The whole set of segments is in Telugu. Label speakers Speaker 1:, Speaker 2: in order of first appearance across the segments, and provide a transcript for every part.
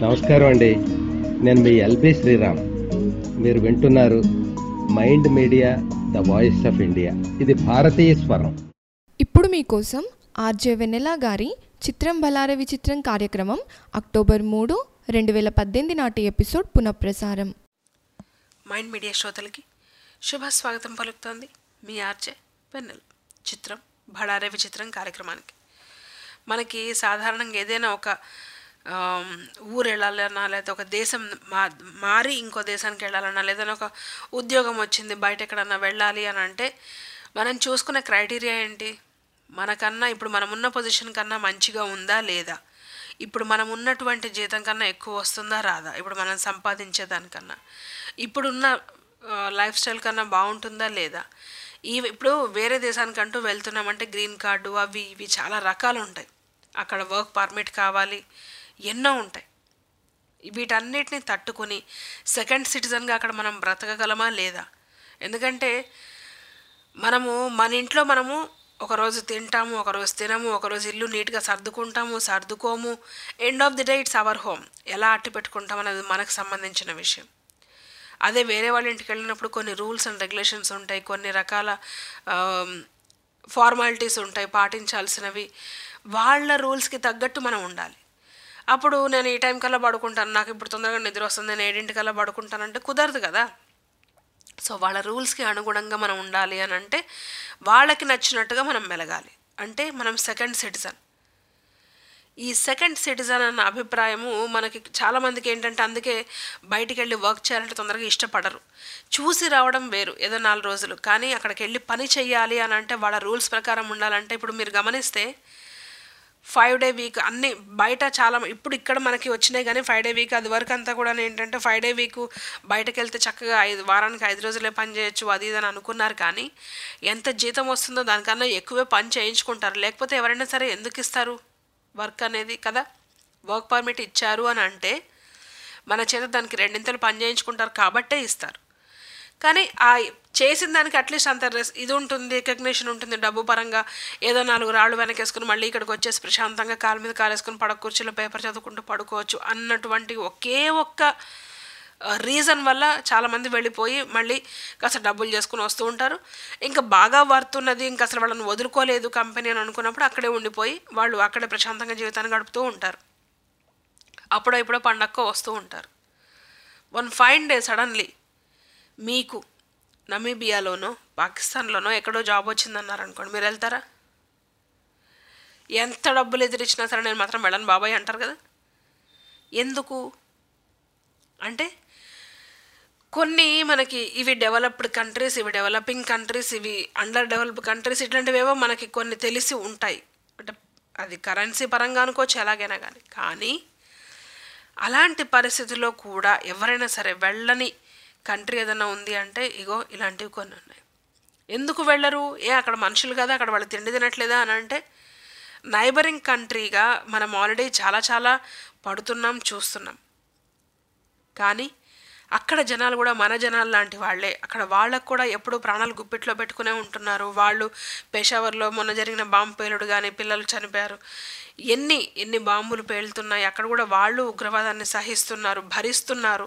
Speaker 1: నమస్కారం అండి నేను మీ ఎల్బి శ్రీరామ్ మీరు వింటున్నారు mind media the voice of India ఇది భారతీయ స్వరం
Speaker 2: ఇప్పుడు మీకోసం ఆర్జే వెన్నెల గారి చిత్రం బలార విచిత్రం కార్యక్రమం అక్టోబర్ మూడు రెండు వేల పద్దెనిమిది నాటి ఎపిసోడ్ పునఃప్రసారం
Speaker 3: మైండ్ మీడియా శ్రోతలకి శుభ స్వాగతం పలుకుతోంది మీ ఆర్జే పెన్నెల్ చిత్రం బడారే విచిత్రం కార్యక్రమానికి మనకి సాధారణంగా ఏదైనా ఒక ఆమ్, ఊరు వెళ్ళాలన్నా లేదా ఒక దేశం మా మారి ఇంకో దేశానికి వెళ్ళాలన్నా లేదా ఒక ఉద్యోగం వచ్చింది బయట ఎక్కడన్నా వెళ్ళాలి అని అంటే మనం చూసుకునే క్రైటీరియా ఏంటి మనకన్నా ఇప్పుడు మనం ఉన్న పొజిషన్ కన్నా మంచిగా ఉందా లేదా ఇప్పుడు మనం ఉన్నటువంటి జీతం కన్నా ఎక్కువ వస్తుందా రాదా ఇప్పుడు మనం సంపాదించే దానికన్నా ఇప్పుడున్న లైఫ్ స్టైల్ కన్నా బాగుంటుందా లేదా ఈ ఇప్పుడు వేరే దేశానికంటూ వెళ్తున్నామంటే గ్రీన్ కార్డు అవి ఇవి చాలా రకాలు ఉంటాయి అక్కడ వర్క్ పర్మిట్ కావాలి ఎన్నో ఉంటాయి వీటన్నిటిని తట్టుకుని సెకండ్ సిటిజన్గా అక్కడ మనం బ్రతకగలమా లేదా ఎందుకంటే మనము మన ఇంట్లో మనము ఒకరోజు తింటాము ఒకరోజు తినము ఒకరోజు ఇల్లు నీట్గా సర్దుకుంటాము సర్దుకోము end of the day it's our home ఎలా అట్టి పెట్టుకుంటాం అనేది మనకు సంబంధించిన విషయం అదే వేరే వాళ్ళ ఇంటికి వెళ్ళినప్పుడు కొన్ని రూల్స్ అండ్ రెగ్యులేషన్స్ ఉంటాయి కొన్ని రకాల ఫార్మాలిటీస్ ఉంటాయి పాటించాల్సినవి వాళ్ళ రూల్స్కి తగ్గట్టు మనం ఉండాలి అప్పుడు నేను ఈ టైం కల్లా పడుకుంటాను నాకు ఇప్పుడు తొందరగా నిద్ర వస్తుంది నేను ఏడింటికల్లా పడుకుంటానంటే కుదరదు కదా సో వాళ్ళ రూల్స్కి అనుగుణంగా మనం ఉండాలి అని అంటే వాళ్ళకి నచ్చినట్టుగా మనం మెలగాలి అంటే మనం సెకండ్ సిటిజన్ ఈ సెకండ్ సిటిజన్ అన్న అభిప్రాయము మనకి చాలామందికి ఏంటంటే అందుకే బయటికి వెళ్ళి వర్క్ చేయాలంటే తొందరగా ఇష్టపడరు చూసి రావడం వేరు ఏదో నాలుగు రోజులు కానీ అక్కడికి వెళ్ళి పని చెయ్యాలి అని అంటే వాళ్ళ రూల్స్ ప్రకారం ఉండాలంటే ఇప్పుడు మీరు గమనిస్తే ఫైవ్ డే వీక్ అన్ని బయట చాలా ఇప్పుడు ఇక్కడ మనకి వచ్చినాయి కానీ ఫైవ్ డే వీక్ అది వరకు అంతా కూడా ఏంటంటే ఫైవ్ డే వీక్ బయటకు వెళ్తే చక్కగా ఐదు వారానికి ఐదు రోజులే పని చేయొచ్చు అది ఇది అని అనుకున్నారు కానీ ఎంత జీతం వస్తుందో దానికన్నా ఎక్కువే పని చేయించుకుంటారు లేకపోతే ఎవరైనా సరే ఎందుకు ఇస్తారు వర్క్ అనేది కదా వర్క్ పర్మిట్ ఇచ్చారు అని అంటే మన చేత దానికి రెండింతలు పని చేయించుకుంటారు కాబట్టే ఇస్తారు కానీ ఆ చేసిన దానికి అట్లీస్ట్ అంత రెస్ ఇది ఉంటుంది రికగ్నిషన్ ఉంటుంది డబ్బు పరంగా ఏదో నాలుగు రాళ్ళు వెనకేసుకుని మళ్ళీ ఇక్కడికి వచ్చేసి ప్రశాంతంగా కాలు మీద కాలేసుకుని పడక కుర్చీలో పేపర్ చదువుకుంటూ పడుకోవచ్చు అన్నటువంటి ఒకే ఒక్క రీజన్ వల్ల చాలామంది వెళ్ళిపోయి మళ్ళీ కాస్త డబ్బులు చేసుకుని వస్తూ ఉంటారు ఇంకా బాగా వర్తున్నది ఇంకా అసలు వాళ్ళని వదులుకోలేదు కంపెనీ అని అనుకున్నప్పుడు అక్కడే ఉండిపోయి వాళ్ళు అక్కడే ప్రశాంతంగా జీవితాన్ని గడుపుతూ ఉంటారు అప్పుడో ఇప్పుడో పండక్కో వస్తూ ఉంటారు వన్ ఫైన్ డే సడన్లీ మీకు నమీబియాలోనో పాకిస్తాన్లోనో ఎక్కడో జాబ్ వచ్చిందన్నారు అనుకోండి మీరు వెళ్తారా ఎంత డబ్బులు ఎదిరించినా సరే నేను మాత్రం వెళ్ళను బాబాయ్ అంటారు కదా ఎందుకు అంటే కొన్ని మనకి ఇవి డెవలప్డ్ కంట్రీస్ ఇవి డెవలపింగ్ కంట్రీస్ ఇవి అండర్ డెవలప్డ్ కంట్రీస్ ఇట్లాంటివేవో మనకి కొన్ని తెలిసి ఉంటాయి అంటే అది కరెన్సీ పరంగా అనుకోవచ్చు ఎలాగైనా కానీ కానీ అలాంటి పరిస్థితుల్లో కూడా ఎవరైనా సరే వెళ్ళని కంట్రీ ఏదైనా ఉంది అంటే ఇగో ఇలాంటివి కొన్ని ఉన్నాయి ఎందుకు వెళ్ళరు ఏ అక్కడ మనుషులు కదా అక్కడ వాళ్ళు తిండి తినట్లేదా అని అంటే నైబరింగ్ కంట్రీగా మనం ఆల్రెడీ చాలా చాలా పడుతున్నాం చూస్తున్నాం కానీ అక్కడ జనాలు కూడా మన జనాలు లాంటి వాళ్ళే అక్కడ వాళ్ళకు కూడా ఎప్పుడూ ప్రాణాలు గుప్పిట్లో పెట్టుకునే ఉంటున్నారు వాళ్ళు పెషావర్లో మొన్న జరిగిన బాంబు పేలుడు కానీ పిల్లలు చనిపోయారు ఎన్ని ఎన్ని బాంబులు పేలుతున్నాయి అక్కడ కూడా వాళ్ళు ఉగ్రవాదాన్ని సహిస్తున్నారు భరిస్తున్నారు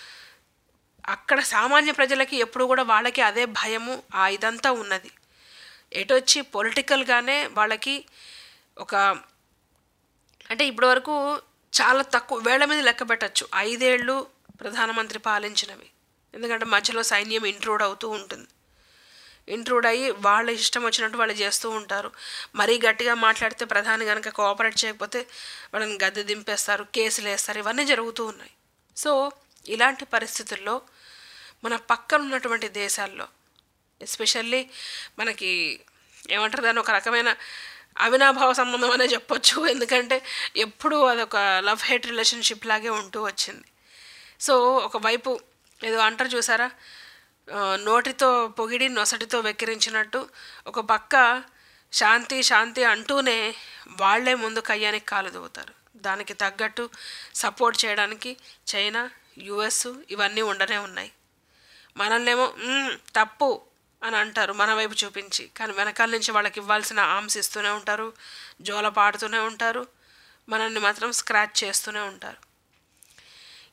Speaker 3: అక్కడ సామాన్య ప్రజలకి ఎప్పుడు కూడా వాళ్ళకి అదే భయము ఆ ఇదంతా ఉన్నది ఎటొచ్చి పొలిటికల్గానే వాళ్ళకి ఒక అంటే ఇప్పటి వరకు చాలా తక్కువ వేళ్ల మీద లెక్క పెట్టచ్చు ఐదేళ్ళు ప్రధానమంత్రి పాలించినవి ఎందుకంటే మధ్యలో సైన్యం ఇంట్రూడ్ అవుతూ ఉంటుంది ఇంట్రూడ్ అయ్యి వాళ్ళ ఇష్టం వచ్చినట్టు వాళ్ళు చేస్తూ ఉంటారు మరీ గట్టిగా మాట్లాడితే ప్రధాని కనుక కోఆపరేట్ చేయకపోతే వాళ్ళని గద్దె దింపేస్తారు కేసులు వేస్తారు ఇవన్నీ జరుగుతూ ఉన్నాయి సో ఇలాంటి పరిస్థితుల్లో మన పక్కన ఉన్నటువంటి దేశాల్లో ఎస్పెషల్లీ మనకి ఏమంటారు దాన్ని ఒక రకమైన అవినాభావ సంబంధం అనే చెప్పొచ్చు ఎందుకంటే ఎప్పుడూ అదొక లవ్ హేట్ రిలేషన్షిప్ లాగే ఉంటూ వచ్చింది సో ఒకవైపు ఏదో అంటారు చూసారా ఆ, నోటితో పొగిడి నొసటితో వెక్కిరించినట్టు ఒక పక్క శాంతి శాంతి అంటూనే వాళ్ళే ముందు కయ్యానికి కాలు దూవుతారు దానికి తగ్గట్టు సపోర్ట్ చేయడానికి చైనా యుఎస్ ఇవన్నీ ఉండనే ఉన్నాయి మనల్నేమో "మ్మ్, తప్పు అని అంటారు మన వైపు చూపించి కానీ వెనకాల నుంచి వాళ్ళకి ఇవ్వాల్సిన ఆర్మ్స్ ఇస్తూనే ఉంటారు జోల పాడుతూనే ఉంటారు మనల్ని మాత్రం స్క్రాచ్ చేస్తూనే ఉంటారు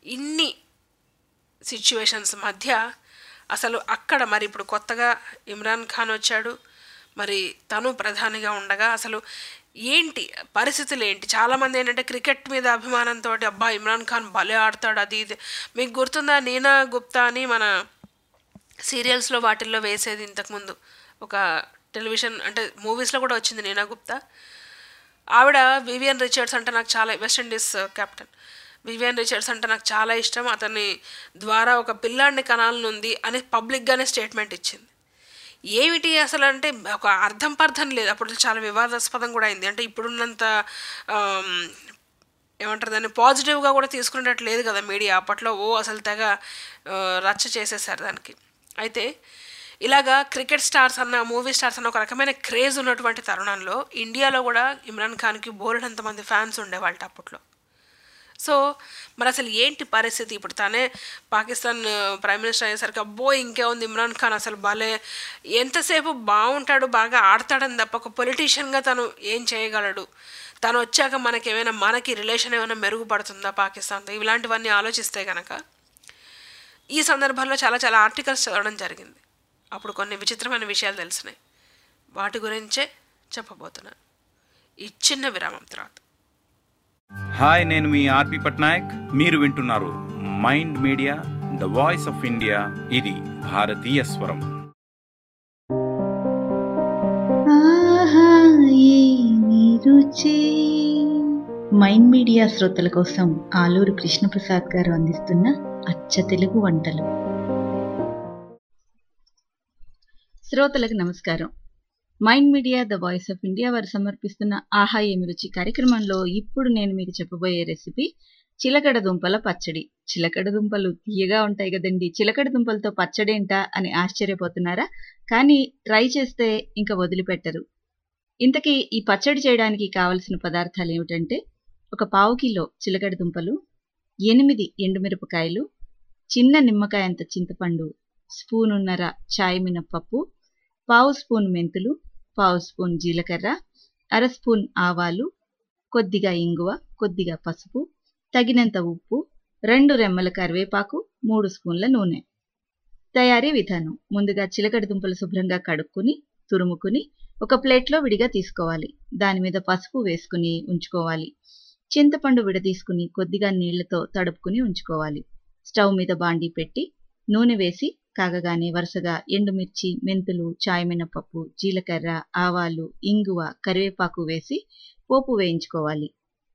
Speaker 3: ఇన్ని సిచ్యువేషన్స్ మధ్య అసలు అక్కడ మరి ఇప్పుడు కొత్తగా ఇమ్రాన్ ఖాన్ వచ్చాడు మరి తను ప్రధానిగా ఉండగా అసలు ఏంటి పరిస్థితులు ఏంటి చాలామంది ఏంటంటే క్రికెట్ మీద అభిమానంతో అబ్బా ఇమ్రాన్ ఖాన్ భలే ఆడతాడు అది ఇది మీకు గుర్తుందా నీనా గుప్తా అని మన సీరియల్స్లో వాటిల్లో వేసేది ఇంతకుముందు ఒక టెలివిజన్ అంటే మూవీస్లో కూడా వచ్చింది నీనా గుప్తా ఆవిడ వివియన్ రిచర్డ్స్ అంటే నాకు చాలా వెస్టిండీస్ కెప్టెన్ వివియన్ రిచర్డ్స్ అంటే నాకు చాలా ఇష్టం అతని ద్వారా ఒక పిల్లాడిని కనాలనుంది అని పబ్లిక్గానే స్టేట్మెంట్ ఇచ్చింది ఏమిటి అసలు అంటే ఒక అర్థం పర్థం లేదు అప్పుడు చాలా వివాదాస్పదం కూడా అయింది అంటే ఇప్పుడున్నంత ఆమ్, ఏమంటారు దాన్ని పాజిటివ్గా కూడా తీసుకునేటట్టు లేదు కదా మీడియా అప్పట్లో ఓ అసలు తెగ ఆ, రచ్చ చేసేసారు దానికి అయితే ఇలాగా క్రికెట్ స్టార్స్ అన్న మూవీ స్టార్స్ అన్న ఒక రకమైన క్రేజ్ ఉన్నటువంటి తరుణంలో ఇండియాలో కూడా ఇమ్రాన్ ఖాన్కి బోలెడంత మంది ఫ్యాన్స్ ఉండేవాళ్ళు అప్పట్లో సో మరి అసలు ఏంటి పరిస్థితి ఇప్పుడు తనే పాకిస్తాన్ ఆ, ప్రైమ్ మినిస్టర్ అయ్యేసరికి అబ్బో ఇంకే ఉంది ఇమ్రాన్ ఖాన్ అసలు భలే ఎంతసేపు బాగుంటాడు బాగా ఆడతాడని తప్ప ఒక పొలిటీషియన్గా తను ఏం చేయగలడు తను వచ్చాక మనకి ఏమైనా మనకి రిలేషన్ ఏమైనా మెరుగుపడుతుందా పాకిస్తాన్తో ఇలాంటివన్నీ ఆలోచిస్తే కనుక ఈ సందర్భంలో చాలా చాలా ఆర్టికల్స్ చదవడం జరిగింది అప్పుడు కొన్ని విచిత్రమైన విషయాలు తెలిసినాయి వాటి గురించే చెప్పబోతున్నాను ఈ చిన్న విరామం తర్వాత
Speaker 4: హాయ్ నేను మీ ఆర్పి పట్నాయక్ మీరు వింటున్నారు mind media the voice of India ఇది భారతీయ స్వరం
Speaker 5: ఆహా ఏమి రుచి మైండ్ మీడియా శ్రోతల కోసం ఆలూరు కృష్ణప్రసాద్ గారు అందిస్తున్న అచ్చ తెలుగు వంటలు శ్రోతలకు నమస్కారం mind media the voice of India వారు సమర్పిస్తున్న ఆహా ఏమి రుచి కార్యక్రమంలో ఇప్పుడు నేను మీకు చెప్పబోయే రెసిపీ చిలకడ దుంపల పచ్చడి చిలకడ దుంపలు తీయగా ఉంటాయి కదండి చిలకడ దుంపలతో పచ్చడేంటా అని ఆశ్చర్యపోతున్నారా కానీ ట్రై చేస్తే ఇంకా వదిలిపెట్టరు ఇంతకీ ఈ పచ్చడి చేయడానికి కావలసిన పదార్థాలు ఏమిటంటే ఒక పావు కిలో చిలకడ దుంపలు ఎనిమిది ఎండుమిరపకాయలు చిన్న నిమ్మకాయ అంత చింతపండు స్పూనున్నర చాయ్ మినప్పప్పు పావు స్పూన్ మెంతులు పావు స్పూన్ జీలకర్ర అర స్పూన్ ఆవాలు కొద్దిగా ఇంగువ కొద్దిగా పసుపు తగినంత ఉప్పు రెండు రెమ్మల కరివేపాకు మూడు స్పూన్ల నూనె తయారీ విధానం ముందుగా చిలకడ దుంపలు శుభ్రంగా కడుక్కుని తురుముకుని ఒక ప్లేట్లో విడిగా తీసుకోవాలి దాని మీద పసుపు వేసుకుని ఉంచుకోవాలి చింతపండు విడదీసుకుని కొద్దిగా నీళ్లతో తడుపుకుని ఉంచుకోవాలి స్టవ్ మీద బాండీ పెట్టి నూనె వేసి కాగగానే వరుసగా ఎండుమిర్చి మెంతులు చాయ్ మినపప్పు జీలకర్ర ఆవాలు ఇంగువ కరివేపాకు వేసి పోపు వేయించుకోవాలి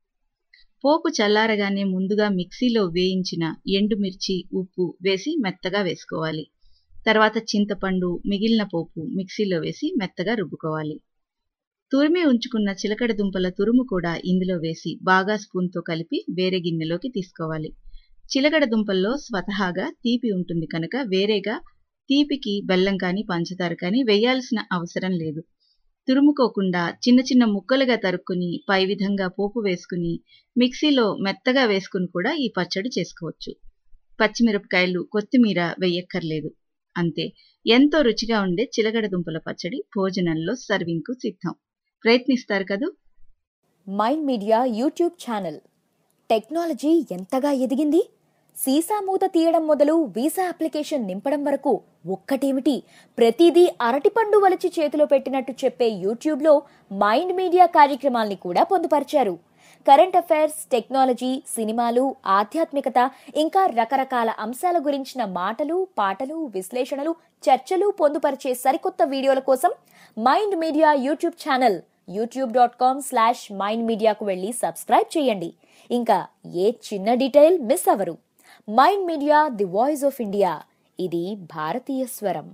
Speaker 5: పోపు చల్లారగానే ముందుగా మిక్సీలో వేయించిన ఎండుమిర్చి ఉప్పు వేసి మెత్తగా వేసుకోవాలి తర్వాత చింతపండు మిగిలిన పోపు మిక్సీలో వేసి మెత్తగా రుబ్బుకోవాలి తురిమి ఉంచుకున్న చిలకడ దుంపల తురుము కూడా ఇందులో వేసి బాగా స్పూన్తో కలిపి వేరే గిన్నెలోకి తీసుకోవాలి చిలకడ దుంపల్లో స్వతహాగా తీపి ఉంటుంది కనుక వేరేగా తీపికి బెల్లం కానీ పంచదార కానీ వేయాల్సిన అవసరం లేదు తురుముకోకుండా చిన్న చిన్న ముక్కలుగా తరుక్కుని పై విధంగా పోపు వేసుకుని మిక్సీలో మెత్తగా వేసుకుని కూడా ఈ పచ్చడి చేసుకోవచ్చు పచ్చిమిరపకాయలు కొత్తిమీర వేయక్కర్లేదు అంతే ఎంతో రుచిగా ఉండే చిలగడ దుంపల పచ్చడి భోజనంలో సర్వింగ్కు సిద్ధం ప్రయత్నిస్తారు కదూ
Speaker 6: mind media YouTube channel technology ఎంతగా ఎదిగింది సీసా మూత తీయడం మొదలు వీసా అప్లికేషన్ నింపడం వరకు ఒక్కటేమిటి ప్రతిదీ అరటిపండు వలిచి చేతిలో పెట్టినట్టు చెప్పే యూట్యూబ్లో మైండ్ మీడియా కార్యక్రమాల్ని కూడా పొందుపరిచారు కరెంట్ అఫైర్స్ టెక్నాలజీ సినిమాలు ఆధ్యాత్మికత ఇంకా రకరకాల అంశాల గురించిన మాటలు పాటలు విశ్లేషణలు చర్చలు పొందుపరిచే సరికొత్త వీడియోల కోసం mind media YouTube channel YouTube dot com slash mind మీడియాకు వెళ్ళి సబ్స్క్రైబ్ చేయండి ఇంకా ఏ చిన్న డీటెయిల్ మిస్ అవరు mind media the voice of India ఇది భారతీయ స్వరం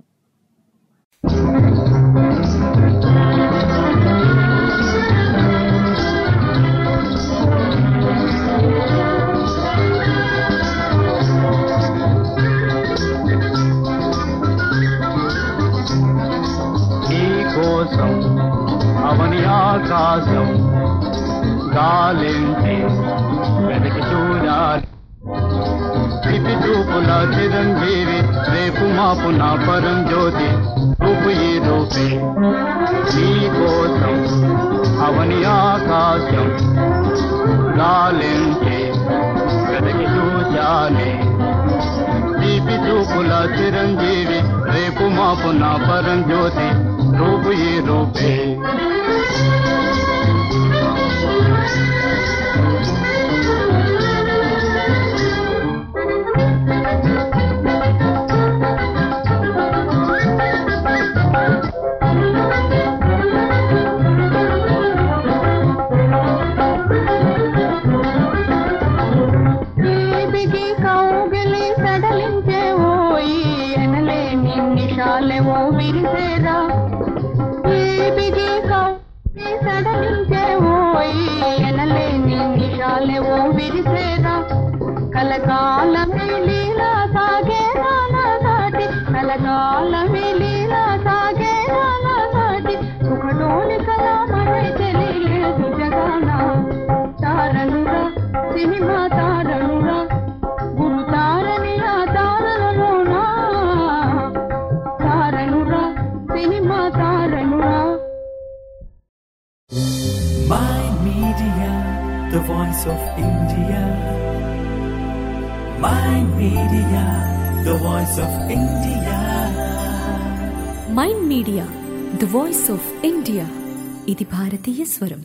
Speaker 7: నీ కోసం అవని ఆకాశం గాలింటి వెనక్కి చూడాలి ఇది చూపుల చిరంజీవి రేపు మాపు నా పరం జ్యోతి రూపు ఈ రూపే నీ కోసం అవని ఆకాశం గాలింటి వెనక్కి చూడాలి ఉండాలి తీపి చూపుల చిరంజీవి రేపు మాపు నా పరం జ్యోతి రూపు ఈ రూపే
Speaker 8: తీపికి కౌగిలి సడలించే ఓయి ఎనలేని నిషాలెవో విరిసేరా తీపికి కౌగిలి సడలించే ఓయి ఎనలేని నిషాలెవో విరిసేరా కలకాలమే లీలా సాగేరా నా సాటి కలకాలమే లీలా సాగేరా నా సాటి సుఖడోలి కలా మరై తెలియలేదు జగానా తారనురా సినిమా తారనురా గురు తారని ఆ తారలలోనా తారనురా సినిమా తారనురా
Speaker 9: Mind Media, the voice of India. Mind Media, the voice of India.
Speaker 10: Mind media the voice of India ఇది భారతీయ స్వరం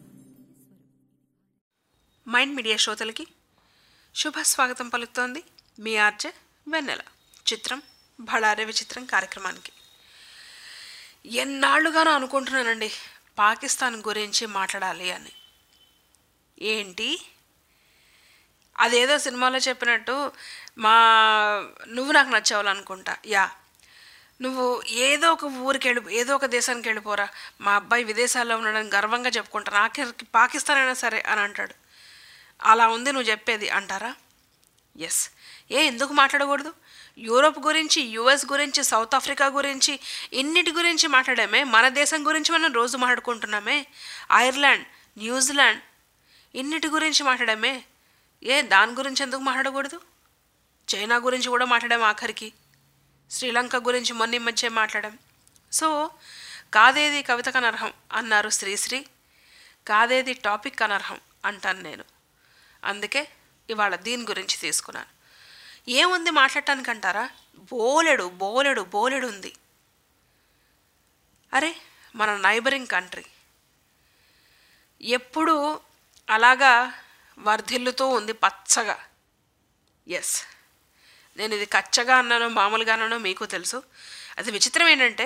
Speaker 3: మైండ్ మీడియా శ్రోతలకి శుభ స్వాగతం పలుకుతోంది మీ ఆర్జే వెన్నెల చిత్రం బళారే విచిత్రం కార్యక్రమానికి ఎన్నాళ్ళుగానో అనుకుంటున్నానండి పాకిస్తాన్ గురించి మాట్లాడాలి అని ఏంటి అదేదో సినిమాలో చెప్పినట్టు మా నువ్వు నాకు నచ్చావాలనుకుంటా యా నువ్వు ఏదో ఒక ఊరికి వెళ్ళి ఏదో ఒక దేశానికి వెళ్ళిపోరా మా అబ్బాయి విదేశాల్లో ఉన్నాడని గర్వంగా చెప్పుకుంటాను ఆఖరికి పాకిస్తాన్ అయినా సరే అని అంటాడు అలా ఉంది నువ్వు చెప్పేది అంటారా ఎస్ ఏ ఎందుకు మాట్లాడకూడదు యూరోప్ గురించి యుఎస్ గురించి సౌత్ ఆఫ్రికా గురించి ఇన్నిటి గురించి మాట్లాడామే మన దేశం గురించి మనం రోజు మాట్లాడుకుంటున్నామే ఐర్లాండ్ న్యూజిలాండ్ ఇన్నిటి గురించి మాట్లాడామే ఏ దాని గురించి ఎందుకు మాట్లాడకూడదు చైనా గురించి కూడా మాట్లాడాం ఆఖరికి శ్రీలంక గురించి మొన్న ఈ మధ్య మాట్లాడాం సో కాదేది కవితకు అనర్హం అన్నారు శ్రీశ్రీ కాదేది టాపిక్ అనర్హం అంటాను నేను అందుకే ఇవాళ దీని గురించి తీసుకున్నాను ఏముంది మాట్లాడటానికి అంటారా బోలెడు బోలెడు బోలెడు ఉంది అరే మన నైబరింగ్ కంట్రీ ఎప్పుడు అలాగా వర్ధిల్లుతూ ఉంది పచ్చగా ఎస్ నేను ఇది కచ్చగా అన్నానో మామూలుగా అన్నానో మీకు తెలుసు అది విచిత్రం ఏంటంటే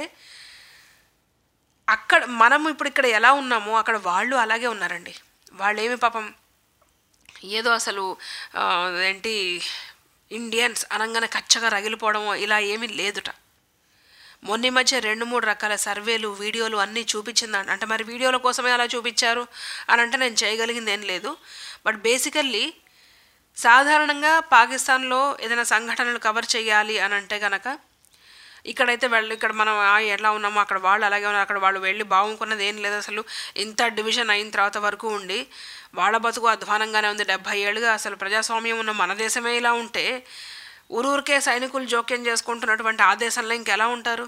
Speaker 3: అక్కడ మనం ఇప్పుడు ఇక్కడ ఎలా ఉన్నామో అక్కడ వాళ్ళు అలాగే ఉన్నారండి వాళ్ళు ఏమి పాపం ఏదో అసలు ఆ, ఏంటి ఇండియన్స్ అనగానే కచ్చగా రగిలిపోవడమో ఇలా ఏమీ లేదుట మొన్న ఈ మధ్య రెండు మూడు రకాల సర్వేలు వీడియోలు అన్నీ చూపించిందంట అంటే మరి వీడియోల కోసమే అలా చూపించారు అని అంటే నేను చేయగలిగింది ఏం లేదు బట్ బేసికల్లీ సాధారణంగా పాకిస్తాన్లో ఏదైనా సంఘటనలు కవర్ చేయాలి అని అంటే కనుక ఇక్కడైతే వాళ్ళు ఇక్కడ మనం ఆ, ఎలా ఉన్నామో అక్కడ వాళ్ళు అలాగే ఉన్నారు అక్కడ వాళ్ళు వెళ్ళి బాగుకున్నది ఏం లేదు అసలు ఇంత డివిజన్ అయిన తర్వాత వరకు ఉండి వాళ్ళ బతుకు అధ్వానంగానే ఉంది డెబ్భై ఏళ్ళుగా అసలు ప్రజాస్వామ్యం ఉన్న మన దేశమే ఇలా ఉంటే ఊరూరికే సైనికులు జోక్యం చేసుకుంటున్నటువంటి ఆ దేశంలో ఇంకెలా ఉంటారు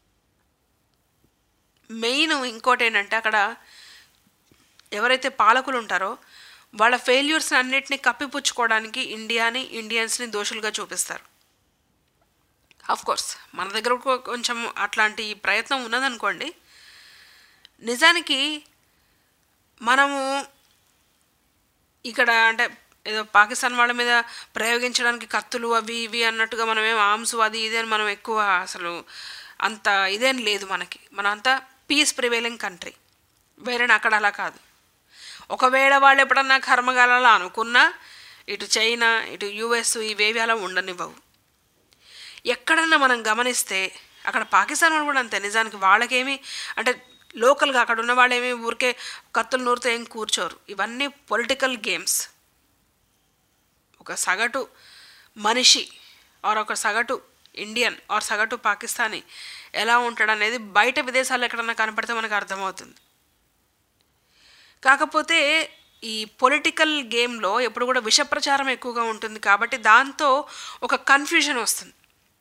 Speaker 3: మెయిన్ ఇంకోటి ఏంటంటే అక్కడ ఎవరైతే పాలకులు ఉంటారో వాళ్ళ ఫెయిల్యూర్స్ని అన్నిటినీ కప్పిపుచ్చుకోవడానికి ఇండియాని ఇండియన్స్ని దోషులుగా చూపిస్తారు ఆఫ్ కోర్స్ మన దగ్గర కొ- కొంచెం అట్లాంటి ప్రయత్నం ఉన్నదనుకోండి నిజానికి మనము ఇక్కడ అంటే ఏదో పాకిస్తాన్ వాళ్ళ మీద ప్రయోగించడానికి కత్తులు అవి ఇవి అన్నట్టుగా మనం ఏం ఆర్మ్స్ అది ఇది అని మనం ఎక్కువ అసలు అంత ఇదేం లేదు మనకి మనం అంతా పీస్ ప్రివైలింగ్ కంట్రీ వేరే అక్కడ అలా కాదు ఒకవేళ వాళ్ళు ఎప్పుడన్నా కర్మగాలలో అనుకున్నా ఇటు చైనా ఇటు యుఎస్ ఇవేవి అలా ఉండనివ్వవు ఎక్కడన్నా మనం గమనిస్తే అక్కడ పాకిస్తాన్ వాళ్ళు కూడా అంతే నిజానికి వాళ్ళకేమి అంటే లోకల్గా అక్కడ ఉన్న వాళ్ళేమి ఊరికే కత్తులు నూరుతో ఏం కూర్చోరు ఇవన్నీ పొలిటికల్ గేమ్స్ ఒక సగటు మనిషి ఆర్ ఒక సగటు ఇండియన్ ఆర్ సగటు పాకిస్తానీ ఎలా ఉంటాడు అనేది బయట విదేశాల్లో ఎక్కడన్నా కనపడితే మనకు అర్థమవుతుంది కాకపోతే ఈ పొలిటికల్ గేమ్లో ఎప్పుడు కూడా విష ప్రచారం ఎక్కువగా ఉంటుంది కాబట్టి దాంతో ఒక కన్ఫ్యూజన్ వస్తుంది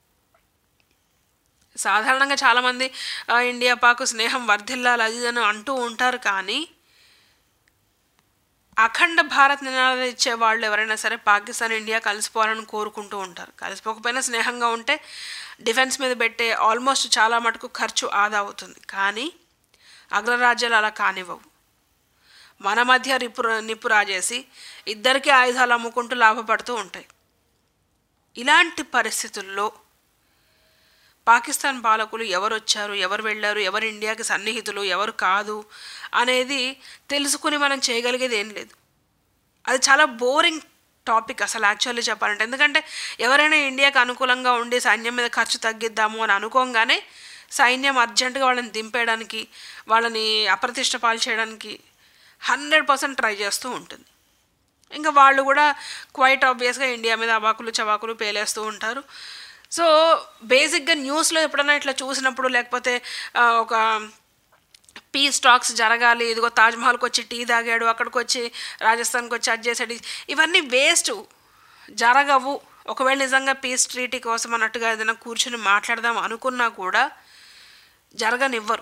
Speaker 3: సాధారణంగా చాలామంది ఆ, ఇండియా పాకు స్నేహం వర్ధిల్లాలి అది ఇది అని అంటూ ఉంటారు కానీ అఖండ భారత్ నినాదాలు ఇచ్చే వాళ్ళు ఎవరైనా సరే పాకిస్తాన్ ఇండియా కలిసిపోవాలని కోరుకుంటూ ఉంటారు కలిసిపోకపోయినా స్నేహంగా ఉంటే డిఫెన్స్ మీద పెట్టే ఆల్మోస్ట్ చాలా మటుకు ఖర్చు ఆదా అవుతుంది కానీ అగ్రరాజ్యాలు అలా కానివ్వవు మన మధ్య రిపు నిప్పు రాజేసి ఇద్దరికీ ఆయుధాలు అమ్ముకుంటూ లాభపడుతూ ఉంటాయి ఇలాంటి పరిస్థితుల్లో పాకిస్తాన్ పాలకులు ఎవరు వచ్చారు ఎవరు వెళ్ళారు ఎవరు ఇండియాకి సన్నిహితులు ఎవరు కాదు అనేది తెలుసుకుని మనం చేయగలిగేది ఏం లేదు అది చాలా బోరింగ్ టాపిక్ అసలు యాక్చువల్లీ చెప్పాలంటే ఎందుకంటే ఎవరైనా ఇండియాకి అనుకూలంగా ఉండి సైన్యం మీద ఖర్చు తగ్గిద్దాము అని అనుకోగానే సైన్యం అర్జెంటుగా వాళ్ళని దింపేయడానికి వాళ్ళని అప్రతిష్ట పాలు చేయడానికి హండ్రెడ్ పర్సెంట్ ట్రై చేస్తూ ఉంటుంది ఇంకా వాళ్ళు కూడా క్వైట్ ఆబ్వియస్గా ఇండియా మీద అవాకులు చవాకులు పేలేస్తూ ఉంటారు సో బేసిక్గా న్యూస్లో ఎప్పుడైనా ఇట్లా చూసినప్పుడు లేకపోతే ఆ, ఒక పీ స్టాక్స్ జరగాలి ఇదిగో తాజ్మహల్కి వచ్చి టీ తాగాడు అక్కడికి వచ్చి రాజస్థాన్కి వచ్చి అది చేసాడు ఇవన్నీ వేస్ట్ జరగవు ఒకవేళ నిజంగా పీస్ ట్రీటీ కోసం అన్నట్టుగా ఏదైనా కూర్చుని మాట్లాడదాం అనుకున్నా కూడా జరగనివ్వరు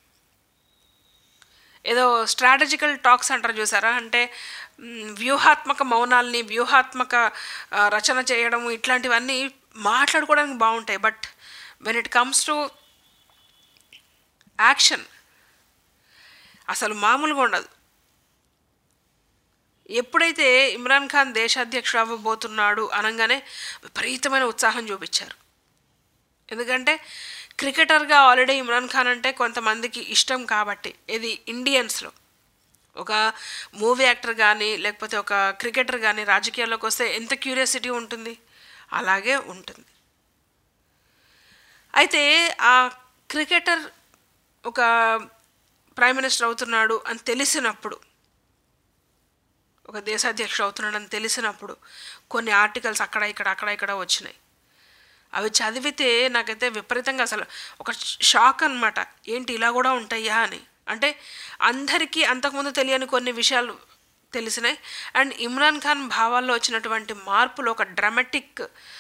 Speaker 3: ఏదో స్ట్రాటజికల్ టాక్స్ అంటారు చూసారా అంటే మ్, వ్యూహాత్మక మౌనాల్ని వ్యూహాత్మక ఆ, రచన చేయడం ఇట్లాంటివన్నీ మాట్లాడుకోవడానికి బాగుంటాయి but when it comes to action అసలు మామూలుగా ఉండదు ఎప్పుడైతే ఇమ్రాన్ ఖాన్ దేశాధ్యక్షుడు అవ్వబోతున్నాడు అనగానే విపరీతమైన ఉత్సాహం చూపించారు ఎందుకంటే క్రికెటర్గా ఆల్రెడీ ఇమ్రాన్ ఖాన్ అంటే కొంతమందికి ఇష్టం కాబట్టి ఇది ఇండియన్స్లో ఒక మూవీ యాక్టర్ కానీ లేకపోతే ఒక క్రికెటర్ కానీ రాజకీయాల్లోకి వస్తే ఎంత క్యూరియాసిటీ ఉంటుంది అలాగే ఉంటుంది అయితే ఆ క్రికెటర్ ఒక ప్రైమ్ మినిస్టర్ అవుతున్నాడు అని తెలిసినప్పుడు ఒక దేశాధ్యక్షుడు అవుతున్నాడని తెలిసినప్పుడు కొన్ని ఆర్టికల్స్ అక్కడ ఇక్కడ అక్కడ ఇక్కడ వచ్చినాయి అవి చదివితే నాకైతే విపరీతంగా అసలు ఒక షాక్ అన్నమాట ఏంటి ఇలా కూడా ఉంటాయా అని అంటే అందరికీ అంతకుముందు తెలియని కొన్ని విషయాలు తెలిసినాయి అండ్ ఇమ్రాన్ ఖాన్ భావాల్లో వచ్చినటువంటి మార్పులు ఒక డ్రమాటిక్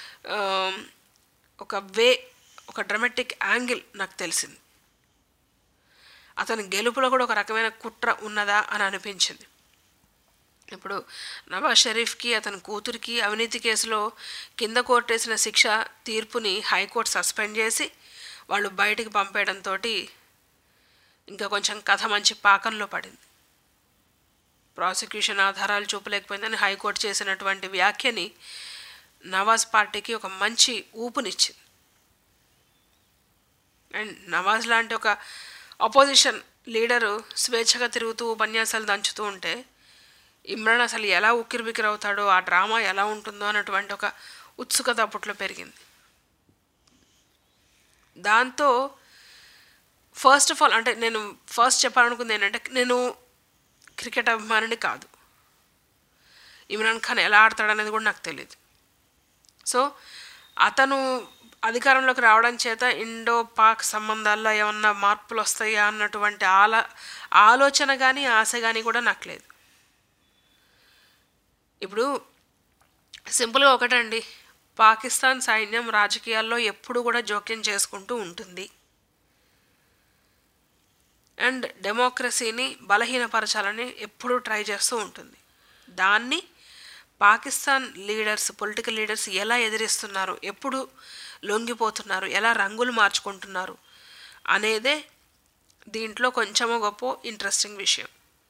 Speaker 3: ఒక వే ఒక డ్రమాటిక్ యాంగిల్ నాకు తెలిసింది అతని గెలుపులో కూడా ఒక రకమైన కుట్ర ఉన్నదా అని అనిపించింది ఇప్పుడు నవాజ్ షరీఫ్కి అతని కూతురికి అవినీతి కేసులో కింద కోర్టు వేసిన శిక్ష తీర్పుని హైకోర్టు సస్పెండ్ చేసి వాళ్ళు బయటికి పంపేయడంతో ఇంకా కొంచెం కథ మంచి పాకంలో పడింది ప్రాసిక్యూషన్ ఆధారాలు చూపలేకపోయిందని హైకోర్టు చేసినటువంటి వ్యాఖ్యని నవాజ్ పార్టీకి ఒక మంచి ఊపునిచ్చింది అండ్ నవాజ్ లాంటి ఒక అపోజిషన్ లీడరు స్వేచ్ఛగా తిరుగుతూ ఉపన్యాసాలు దంచుతూ ఉంటే ఇమ్రాన్ అసలు ఎలా ఉక్కిరిబిక్కిరి అవుతాడో ఆ డ్రామా ఎలా ఉంటుందో అన్నటువంటి ఒక ఉత్సుకత అప్పట్లో పెరిగింది దాంతో ఫస్ట్ ఆఫ్ ఆల్ అంటే నేను ఫస్ట్ చెప్పాలనుకుంది ఏంటంటే నేను క్రికెట్ అభిమానిని కాదు ఇమ్రాన్ ఖాన్ ఎలా ఆడతాడనేది కూడా నాకు తెలియదు సో అతను అధికారంలోకి రావడం చేత ఇండో పాక్ సంబంధాల్లో ఏమన్నా మార్పులు వస్తాయా అన్నటువంటి ఆల ఆలోచన కానీ ఆశ కానీ కూడా నాకు లేదు ఇప్పుడు సింపుల్గా ఒకటండి పాకిస్తాన్ సైన్యం రాజకీయాల్లో ఎప్పుడు కూడా జోక్యం చేసుకుంటూ ఉంటుంది అండ్ డెమోక్రసీని బలహీనపరచాలని ఎప్పుడూ ట్రై చేస్తూ ఉంటుంది దాన్ని పాకిస్తాన్ లీడర్స్ పొలిటికల్ లీడర్స్ ఎలా ఎదిరిస్తున్నారు ఎప్పుడు లొంగిపోతున్నారు ఎలా రంగులు మార్చుకుంటున్నారు అనేదే దీంట్లో కొంచెమో గొప్ప ఇంట్రెస్టింగ్ విషయం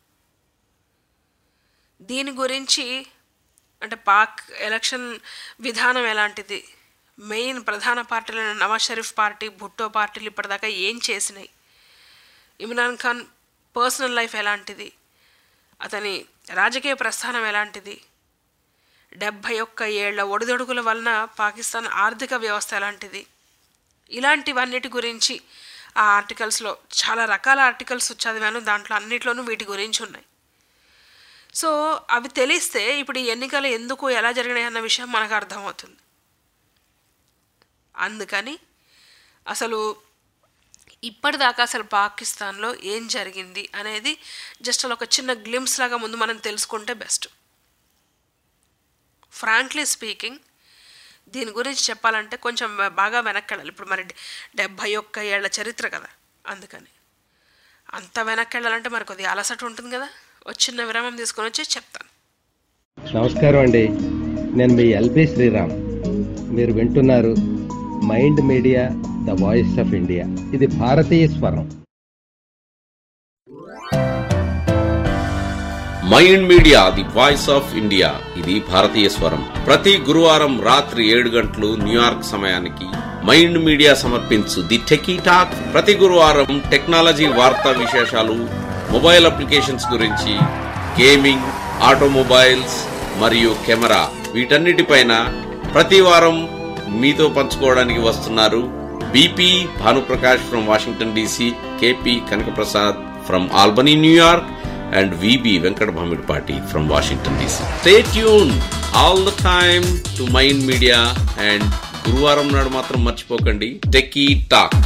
Speaker 3: దీని గురించి అంటే పాక్ ఎలక్షన్ విధానం ఎలాంటిది మెయిన్ ప్రధాన పార్టీలైన నవాజ్ షరీఫ్ పార్టీ భుట్టో పార్టీలు ఇప్పటిదాకా ఏం చేసినాయి ఇమ్రాన్ ఖాన్ పర్సనల్ లైఫ్ ఎలాంటిది అతని రాజకీయ ప్రస్థానం ఎలాంటిది డెబ్భై ఒక్క ఏళ్ల ఒడిదొడుకుల వలన పాకిస్తాన్ ఆర్థిక వ్యవస్థ ఎలాంటిది ఇలాంటివన్నిటి గురించి ఆ ఆర్టికల్స్లో చాలా రకాల ఆర్టికల్స్ చదివాను దాంట్లో అన్నిట్లోనూ వీటి గురించి ఉన్నాయి సో అవి తెలిస్తే ఇప్పుడు ఈ ఎన్నికలు ఎందుకు ఎలా జరిగినాయి అన్న విషయం మనకు అర్థమవుతుంది అందుకని అసలు ఇప్పటిదాకా అసలు పాకిస్తాన్లో ఏం జరిగింది అనేది జస్ట్ అలా ఒక చిన్న గ్లిమ్స్ లాగా ముందు మనం తెలుసుకుంటే బెస్ట్ ఫ్రాంక్లీ స్పీకింగ్ దీని గురించి చెప్పాలంటే కొంచెం బాగా వెనక్కి వెళ్ళాలి ఇప్పుడు మరి డెబ్భై ఒక్క ఏళ్ల చరిత్ర కదా అందుకని అంత వెనక్కి వెళ్ళాలంటే మరి కొద్దిగా అలసట ఉంటుంది కదా ఒక చిన్న విరామం తీసుకొని వచ్చి చెప్తాను
Speaker 1: నమస్కారం అండి నేను మీ ఎల్బి శ్రీరామ్ మీరు వింటున్నారు mind media the voice of India ఇది భారతీయ స్వరం
Speaker 11: Mind media the voice of India ఇది భారతీయ స్వరం ప్రతి గురువారం రాత్రి ఏడు గంటలు న్యూయార్క్ సమయానికి మైండ్ మీడియా సమర్పించు ది టెకీ టాక్ ప్రతి గురువారం టెక్నాలజీ వార్తా విశేషాలు మొబైల్ అప్లికేషన్స్ గురించి గేమింగ్ ఆటోమొబైల్స్ మరియు కెమెరా వీటన్నిటిపైన ప్రతి వారం మీతో పంచుకోవడానికి వస్తున్నారు BP Bhanuprakash from Washington DC KP Kanakaprasad from Albany New York and VB Venkat Bhamidpati from Washington DC. Stay tuned all the time to Mind Media and గురువారం నాడు మాత్రం మర్చిపోకండి టెకీ టాక్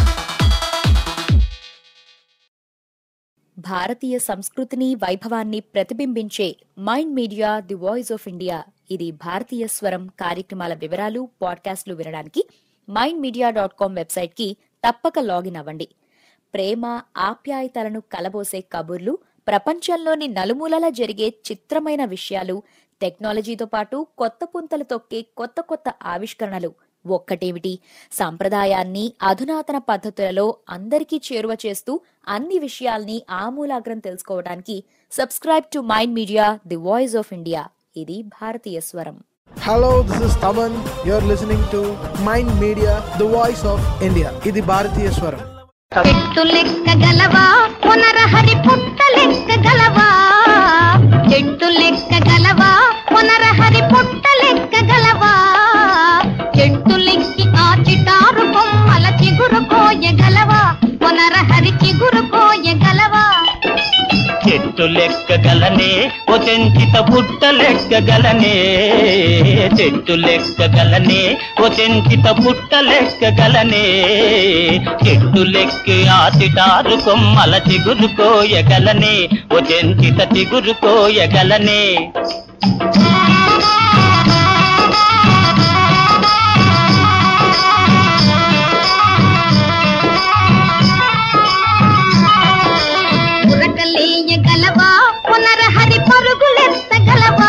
Speaker 6: భారతీయ సంస్కృతిని వైభవాన్ని ప్రతిబింబించే Mind media the voice of India ఇది భారతీయ స్వరం కార్యక్రమాల వివరాలు పాడ్కాస్ట్లు వినడానికి మైండ్ మీడియా డాట్ కామ్ వెబ్సైట్కి తప్పక లాగిన్ అవ్వండి ప్రేమ ఆప్యాయతలను కలబోసే కబుర్లు ప్రపంచంలోని నలుమూలలా జరిగే చిత్రమైన విషయాలు టెక్నాలజీతో పాటు కొత్త పుంతలు తొక్కే కొత్త కొత్త ఆవిష్కరణలు ఒక్కటేమిటి సాంప్రదాయాన్ని అధునాతన పద్ధతులలో అందరికీ చేరువ చేస్తూ అన్ని విషయాల్ని ఆమూలాగ్రం తెలుసుకోవడానికి subscribe to Mind media the voice of India ఇది భారతీయ స్వరం
Speaker 12: Hello, this is Taman. You're listening to Mind Media, the voice of India. ఇది భారతీయ స్వరం
Speaker 8: చెట్టు లెక్క గలవా పునరహరి పుట్ట లెక్క గలవా చెట్టు లెక్క గలవా పునరహరి పుట్ట లెక్క గలవా చెట్టు లెక్కి ఆ చిటారు కొమ్మల చిగురు కోయగలవా పునరహరి చిగురు కోయగలవా
Speaker 13: చెట్టు లెక్కగలనే ఓ చెంచిత పుట్ట లెక్కగలనే చెట్టు లెక్కగలనే ఓ చెంచిత పుట్ట లెక్కగలనే చెట్టు లెక్కి ఆసిటారు కొమ్మల చిగురు కోయగలనే ఓ చెంచిత చిగురు కోయగలనే
Speaker 8: ఉరకలేయగలవా పునరహరి పరుగులెత్తగలవా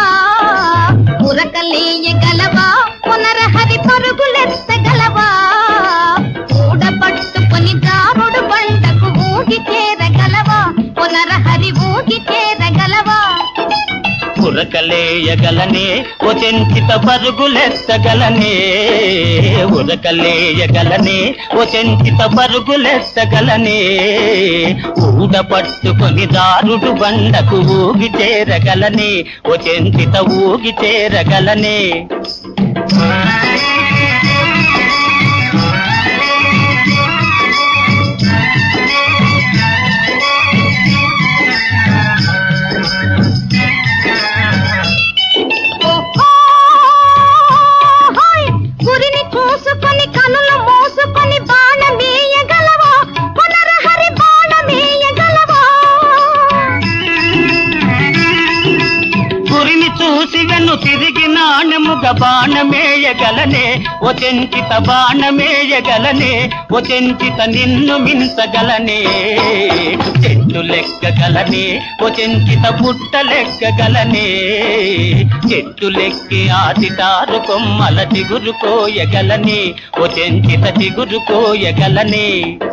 Speaker 8: ఉరకలేయగలవా పునరహరి పరుగులెత్తగలవా ఊడ పట్టుకొని దారుడు బండకు ఊగి చేరగలవా పునరహరి ఊగి చేరగలవా
Speaker 13: ఉరకలేయగలనే ఓ చెంచిత పరుగులెత్తగలనే ఉరకలేయగలనే ఓ చెంచిత పరుగులెత్తగలనే ఊడ పట్టుకొని దారుడు బండకు ఊగి చేరగలనే ఓ చెంచిత ఊగి చేరగలనే
Speaker 8: ఓహోయ్! గురిని చూసుకొని కనులు మూసుకొని బాణమేయగలవా పునరహరి బాణమేయగలవా
Speaker 13: గురిని చూసి వెన్ను తిరిగి నాణ్యముగ బాణమేయగలనే ఓ చెంచిత బాణమేయగలనే ఓ చెంచిత నిన్ను మించగలనే చెట్టు లెక్కగలనే ఓ చెంచిత పుట్ట లెక్కగలనే చెట్టు లెక్కి ఆదిటారు కొమ్మల చిగురు కోయగలనే ఓ చెంచిత చిగురు కోయగలనే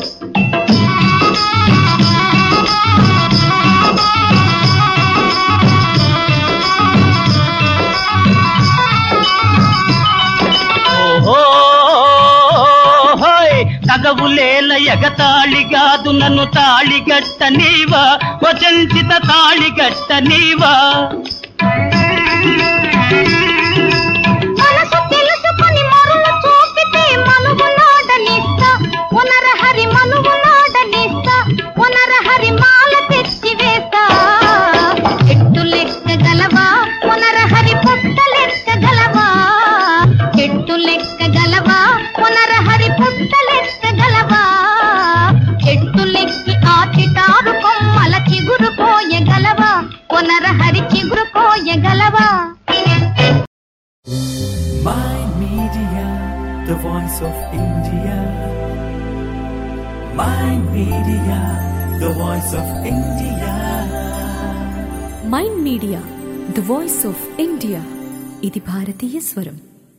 Speaker 13: ఓహోయ్ తగవులేల ఎగతాళిగాదు నన్ను తాళిగట్ట నీవా వచంచిత తాళిగట్ట నీవా
Speaker 8: మనసు తెలుసుకొని మరులు చూపితే మనుగులాడనిస్తా పునరహరి మనుగులాడనిస్తా పునరహరి మాల తెచ్చి వేస్తా చెట్టు లెక్కగలవా పునరహరి పుట్ట లెక్కగలవా చెట్టు లెక్కగలవా పునరహరి పుట్ట లెక్కగలవా చెట్టు లెక్కి ఆ చిటారు కొమ్మల చిగురు కోయగలవా పునరహరి చిగురు కోయగలవా
Speaker 9: Mind Media, the voice of India. Mind Media, the voice of India.
Speaker 10: Mind media the voice of India ఇది భారతీయ స్వరం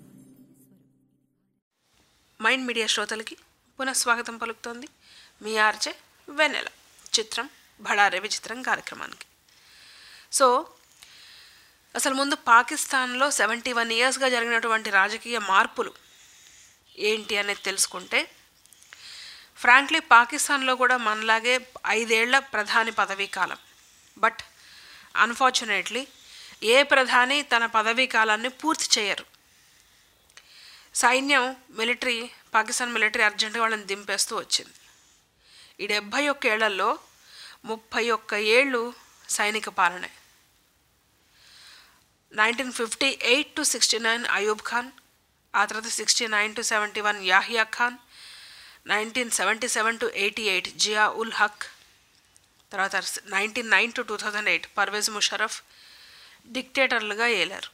Speaker 3: మైండ్ మీడియా శ్రోతలకి పునఃస్వాగతం పలుకుతోంది మీ ఆర్జే వెన్నెల చిత్రం బడారే విచిత్రం కార్యక్రమానికి సో అసలు ముందు పాకిస్తాన్లో సెవెంటీ వన్ ఇయర్స్గా జరిగినటువంటి రాజకీయ మార్పులు ఏంటి అనేది తెలుసుకుంటే ఫ్రాంక్లీ పాకిస్తాన్లో కూడా మనలాగే ఐదేళ్ల ప్రధాని పదవీ కాలం బట్ అన్ఫార్చునేట్లీ ఏ ప్రధాని తన పదవీ కాలాన్ని పూర్తి చేయరు సైన్యం మిలిటరీ పాకిస్తాన్ మిలిటరీ అర్జెంటుగా వాళ్ళని దింపేస్తూ వచ్చింది ఈ డెబ్భై ఒక్క ఏళ్లలో ముప్పై ఒక్క ఏళ్ళు సైనిక పాలనే nineteen fifty eight to sixty nine Ayub Khan ఆ తర్వాత sixty nine to seventy one Yahya Khan nineteen seventy seven to eighty eight Zia ul Haq తర్వాత nineteen nine to two thousand eight Pervez Musharraf డిక్టేటర్లుగా ఏలారు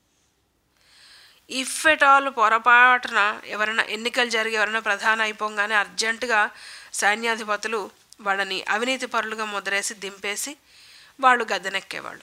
Speaker 3: ఇఫ్ ఎట్ ఆల్ పొరపాటున ఎవరైనా ఎన్నికలు జరిగి ఎవరైనా ప్రధాన అయిపోగానే అర్జెంటుగా సైన్యాధిపతులు వాళ్ళని అవినీతి పరులుగా ముద్రేసి దింపేసి వాళ్ళు గద్దెనెక్కేవాళ్ళు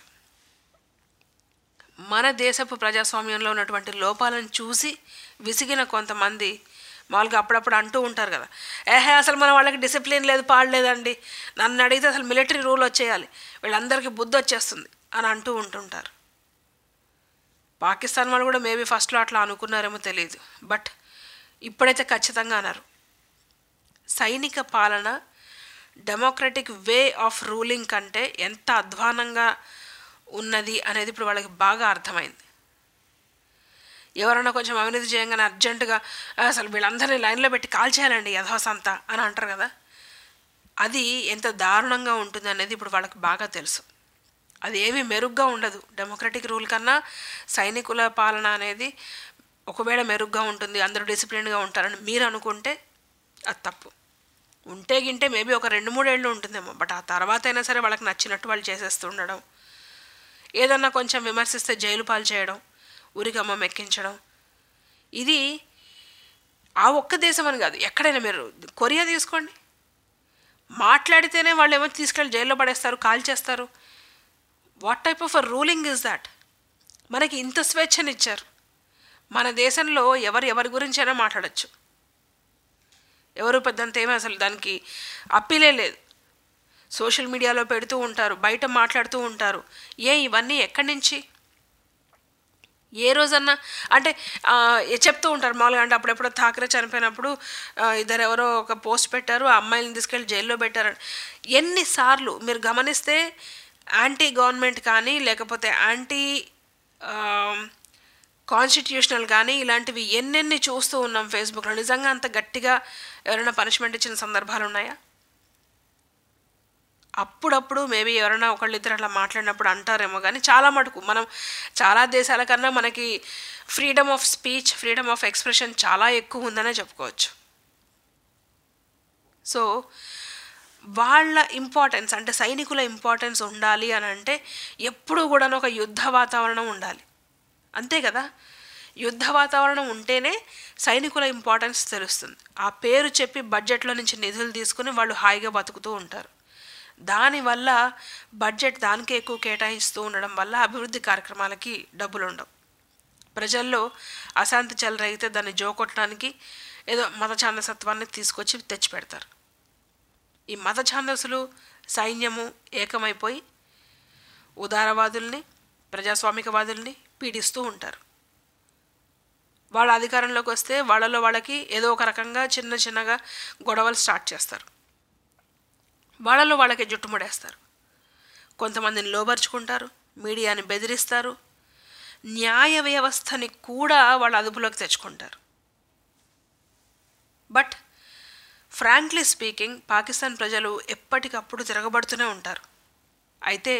Speaker 3: మన దేశపు ప్రజాస్వామ్యంలో ఉన్నటువంటి లోపాలను చూసి విసిగిన కొంతమంది మామూలుగా అప్పుడప్పుడు అంటూ ఉంటారు కదా ఏహే అసలు మన వాళ్ళకి డిసిప్లిన్ లేదు పాడలేదండి నన్ను అడిగితే అసలు మిలిటరీ రూల్ వచ్చేయాలి వీళ్ళందరికీ బుద్ధి వచ్చేస్తుంది అని అంటూ ఉంటుంటారు పాకిస్తాన్ వాళ్ళు కూడా మేబీ ఫస్ట్లో అట్లా అనుకున్నారేమో తెలియదు బట్ ఇప్పుడైతే ఖచ్చితంగా అన్నారు సైనిక పాలన డెమోక్రటిక్ వే ఆఫ్ రూలింగ్ కంటే ఎంత అధ్వానంగా ఉన్నది అనేది ఇప్పుడు వాళ్ళకి బాగా అర్థమైంది ఎవరైనా కొంచెం అవినీతి చేయగానే అర్జెంటుగా అసలు వీళ్ళందరినీ లైన్లో పెట్టి కాల్ చేయాలండి యథోసంతా అని అంటారు కదా అది ఎంత దారుణంగా ఉంటుంది అనేది ఇప్పుడు వాళ్ళకి బాగా తెలుసు అది ఏమీ మెరుగ్గా ఉండదు డెమోక్రటిక్ రూల్ కన్నా సైనికుల పాలన అనేది ఒకవేళ మెరుగ్గా ఉంటుంది అందరూ డిసిప్లిన్గా ఉంటారని మీరు అనుకుంటే అది తప్పు ఉంటే గింటే మేబీ ఒక రెండు మూడేళ్ళు ఉంటుందేమో బట్ ఆ తర్వాత అయినా సరే వాళ్ళకి నచ్చినట్టు వాళ్ళు చేసేస్తూ ఉండడం ఏదన్నా కొంచెం విమర్శిస్తే జైలు పాలు చేయడం ఊరికమ్మ మెక్కించడం ఇది ఆ ఒక్క దేశం అని కాదు ఎక్కడైనా మీరు కొరియా తీసుకోండి మాట్లాడితేనే వాళ్ళు ఏమో తీసుకెళ్ళి జైల్లో పడేస్తారు కాల్ చేస్తారు what type of a ruling is that మనకి ఇంత స్వేచ్ఛనిచ్చారు మన దేశంలో ఎవరు ఎవరి గురించైనా మాట్లాడచ్చు ఎవరు పెద్దంత ఏమీ అసలు దానికి అప్పీలే లేదు సోషల్ మీడియాలో పెడుతూ ఉంటారు బయట మాట్లాడుతూ ఉంటారు ఏ ఇవన్నీ ఎక్కడి నుంచి ఏ రోజన్నా అంటే చెప్తూ ఉంటారు మామూలుగా అంటే అప్పుడెప్పుడో థాకరే చనిపోయినప్పుడు ఇద్దరు ఎవరో ఒక పోస్ట్ పెట్టారు ఆ అమ్మాయిని తీసుకెళ్ళి జైల్లో పెట్టారు ఎన్నిసార్లు మీరు గమనిస్తే యాంటీ గవర్నమెంట్ కానీ లేకపోతే యాంటీ కాన్స్టిట్యూషనల్ కానీ ఇలాంటివి ఎన్నెన్ని చూస్తూ ఉన్నాం ఫేస్బుక్లో నిజంగా అంత గట్టిగా ఎవరైనా పనిష్మెంట్ ఇచ్చిన సందర్భాలు ఉన్నాయా అప్పుడప్పుడు మేబీ ఎవరైనా ఒకళ్ళిద్దరు అట్లా మాట్లాడినప్పుడు అంటారేమో కానీ చాలా మటుకు మనం చాలా దేశాల కన్నా మనకి freedom of speech freedom of expression చాలా ఎక్కువ ఉందనే చెప్పుకోవచ్చు సో వాళ్ళ ఇంపార్టెన్స్ అంటే సైనికుల ఇంపార్టెన్స్ ఉండాలి అని అంటే ఎప్పుడూ కూడా ఒక యుద్ధ వాతావరణం ఉండాలి అంతే కదా యుద్ధ వాతావరణం ఉంటేనే సైనికుల ఇంపార్టెన్స్ తెలుస్తుంది ఆ పేరు చెప్పి బడ్జెట్లో నుంచి నిధులు తీసుకుని వాళ్ళు హాయిగా బతుకుతూ ఉంటారు దానివల్ల బడ్జెట్ దానికే ఎక్కువ కేటాయిస్తూ ఉండడం వల్ల అభివృద్ధి కార్యక్రమాలకి డబ్బులు ఉండవు ప్రజల్లో అశాంతి చెలరైతే దాన్ని జోకొట్టడానికి ఏదో మత ఛాందసత్వాన్ని తీసుకొచ్చి తెచ్చిపెడతారు ఈ మత ఛాందసులు సైన్యము ఏకమైపోయి ఉదారవాదుల్ని ప్రజాస్వామికవాదుల్ని పీడిస్తూ ఉంటారు వాళ్ళ అధికారంలోకి వస్తే వాళ్ళలో వాళ్ళకి ఏదో ఒక రకంగా చిన్న చిన్నగా గొడవలు స్టార్ట్ చేస్తారు వాళ్ళలో వాళ్ళకి జుట్టుముడేస్తారు కొంతమందిని లోబరుచుకుంటారు మీడియాని బెదిరిస్తారు న్యాయ వ్యవస్థని కూడా వాళ్ళ అదుపులోకి తెచ్చుకుంటారు బట్ ఫ్రాంక్లీ స్పీకింగ్ పాకిస్తాన్ ప్రజలు ఎప్పటికప్పుడు తిరగబడుతూనే ఉంటారు అయితే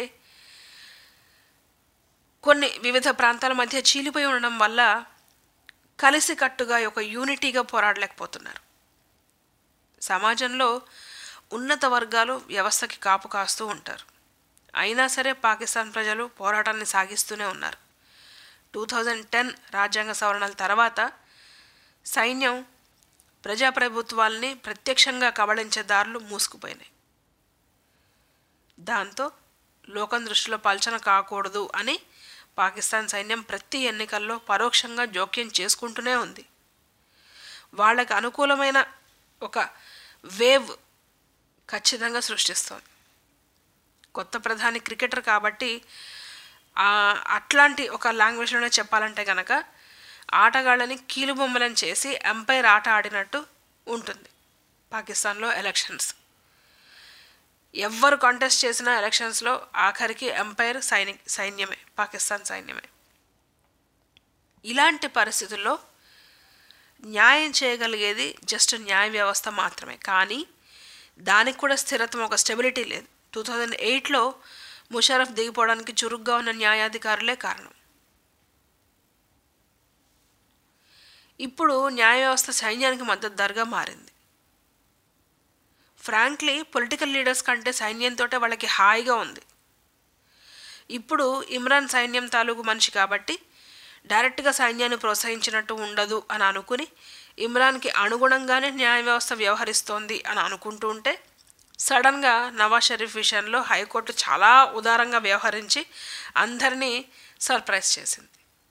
Speaker 3: కొన్ని వివిధ ప్రాంతాల మధ్య చీలిపోయి ఉండడం వల్ల కలిసికట్టుగా ఒక యూనిటీగా పోరాడలేకపోతున్నారు సమాజంలో ఉన్నత వర్గాలు వ్యవస్థకి కాపు కాస్తూ ఉంటారు అయినా సరే పాకిస్తాన్ ప్రజలు పోరాటాన్ని సాగిస్తూనే ఉన్నారు టూ థౌజండ్ టెన్ రాజ్యాంగ సవరణల తర్వాత సైన్యం ప్రజాప్రభుత్వాల్ని ప్రత్యక్షంగా కబళించే దారులు మూసుకుపోయినాయి దాంతో లోకం దృష్టిలో పల్చన కాకూడదు అని పాకిస్తాన్ సైన్యం ప్రతి ఎన్నికల్లో పరోక్షంగా జోక్యం చేసుకుంటూనే ఉంది వాళ్ళకి అనుకూలమైన ఒక వేవ్ ఖచ్చితంగా సృష్టిస్తోంది కొత్త ప్రధాని క్రికెటర్ కాబట్టి ఆ, అట్లాంటి ఒక లాంగ్వేజ్లోనే చెప్పాలంటే కనుక ఆటగాళ్ళని కీలుబొమ్మలను చేసి ఎంపైర్ ఆట ఆడినట్టు ఉంటుంది పాకిస్తాన్లో ఎలక్షన్స్ ఎవ్వరు కాంటెస్ట్ చేసిన ఎలక్షన్స్లో ఆఖరికి ఎంపైర్ సైనిక్ సైన్యమే పాకిస్తాన్ సైన్యమే ఇలాంటి పరిస్థితుల్లో న్యాయం చేయగలిగేది జస్ట్ న్యాయ వ్యవస్థ మాత్రమే కానీ దానికి కూడా స్థిరత్వం ఒక స్టెబిలిటీ లేదు టూ థౌజండ్ ఎయిట్లో ముషరఫ్ దిగిపోవడానికి చురుగ్గా ఉన్న న్యాయాధికారులే కారణం ఇప్పుడు న్యాయ వ్యవస్థ సైన్యానికి మద్దతుదారుగా మారింది ఫ్రాంక్లీ పొలిటికల్ లీడర్స్ కంటే సైన్యంతో వాళ్ళకి హాయిగా ఉంది ఇప్పుడు ఇమ్రాన్ సైన్యం తాలూకు మనిషి కాబట్టి డైరెక్ట్గా సైన్యాన్ని ప్రోత్సహించినట్టు ఉండదు అని అనుకుని ఇమ్రాన్కి అనుగుణంగానే న్యాయ వ్యవస్థ వ్యవహరిస్తోంది అని అనుకుంటూ ఉంటే సడన్గా నవాజ్ షరీఫ్ విషయంలో హైకోర్టు చాలా ఉదారంగా వ్యవహరించి అందరినీ సర్ప్రైజ్ చేసింది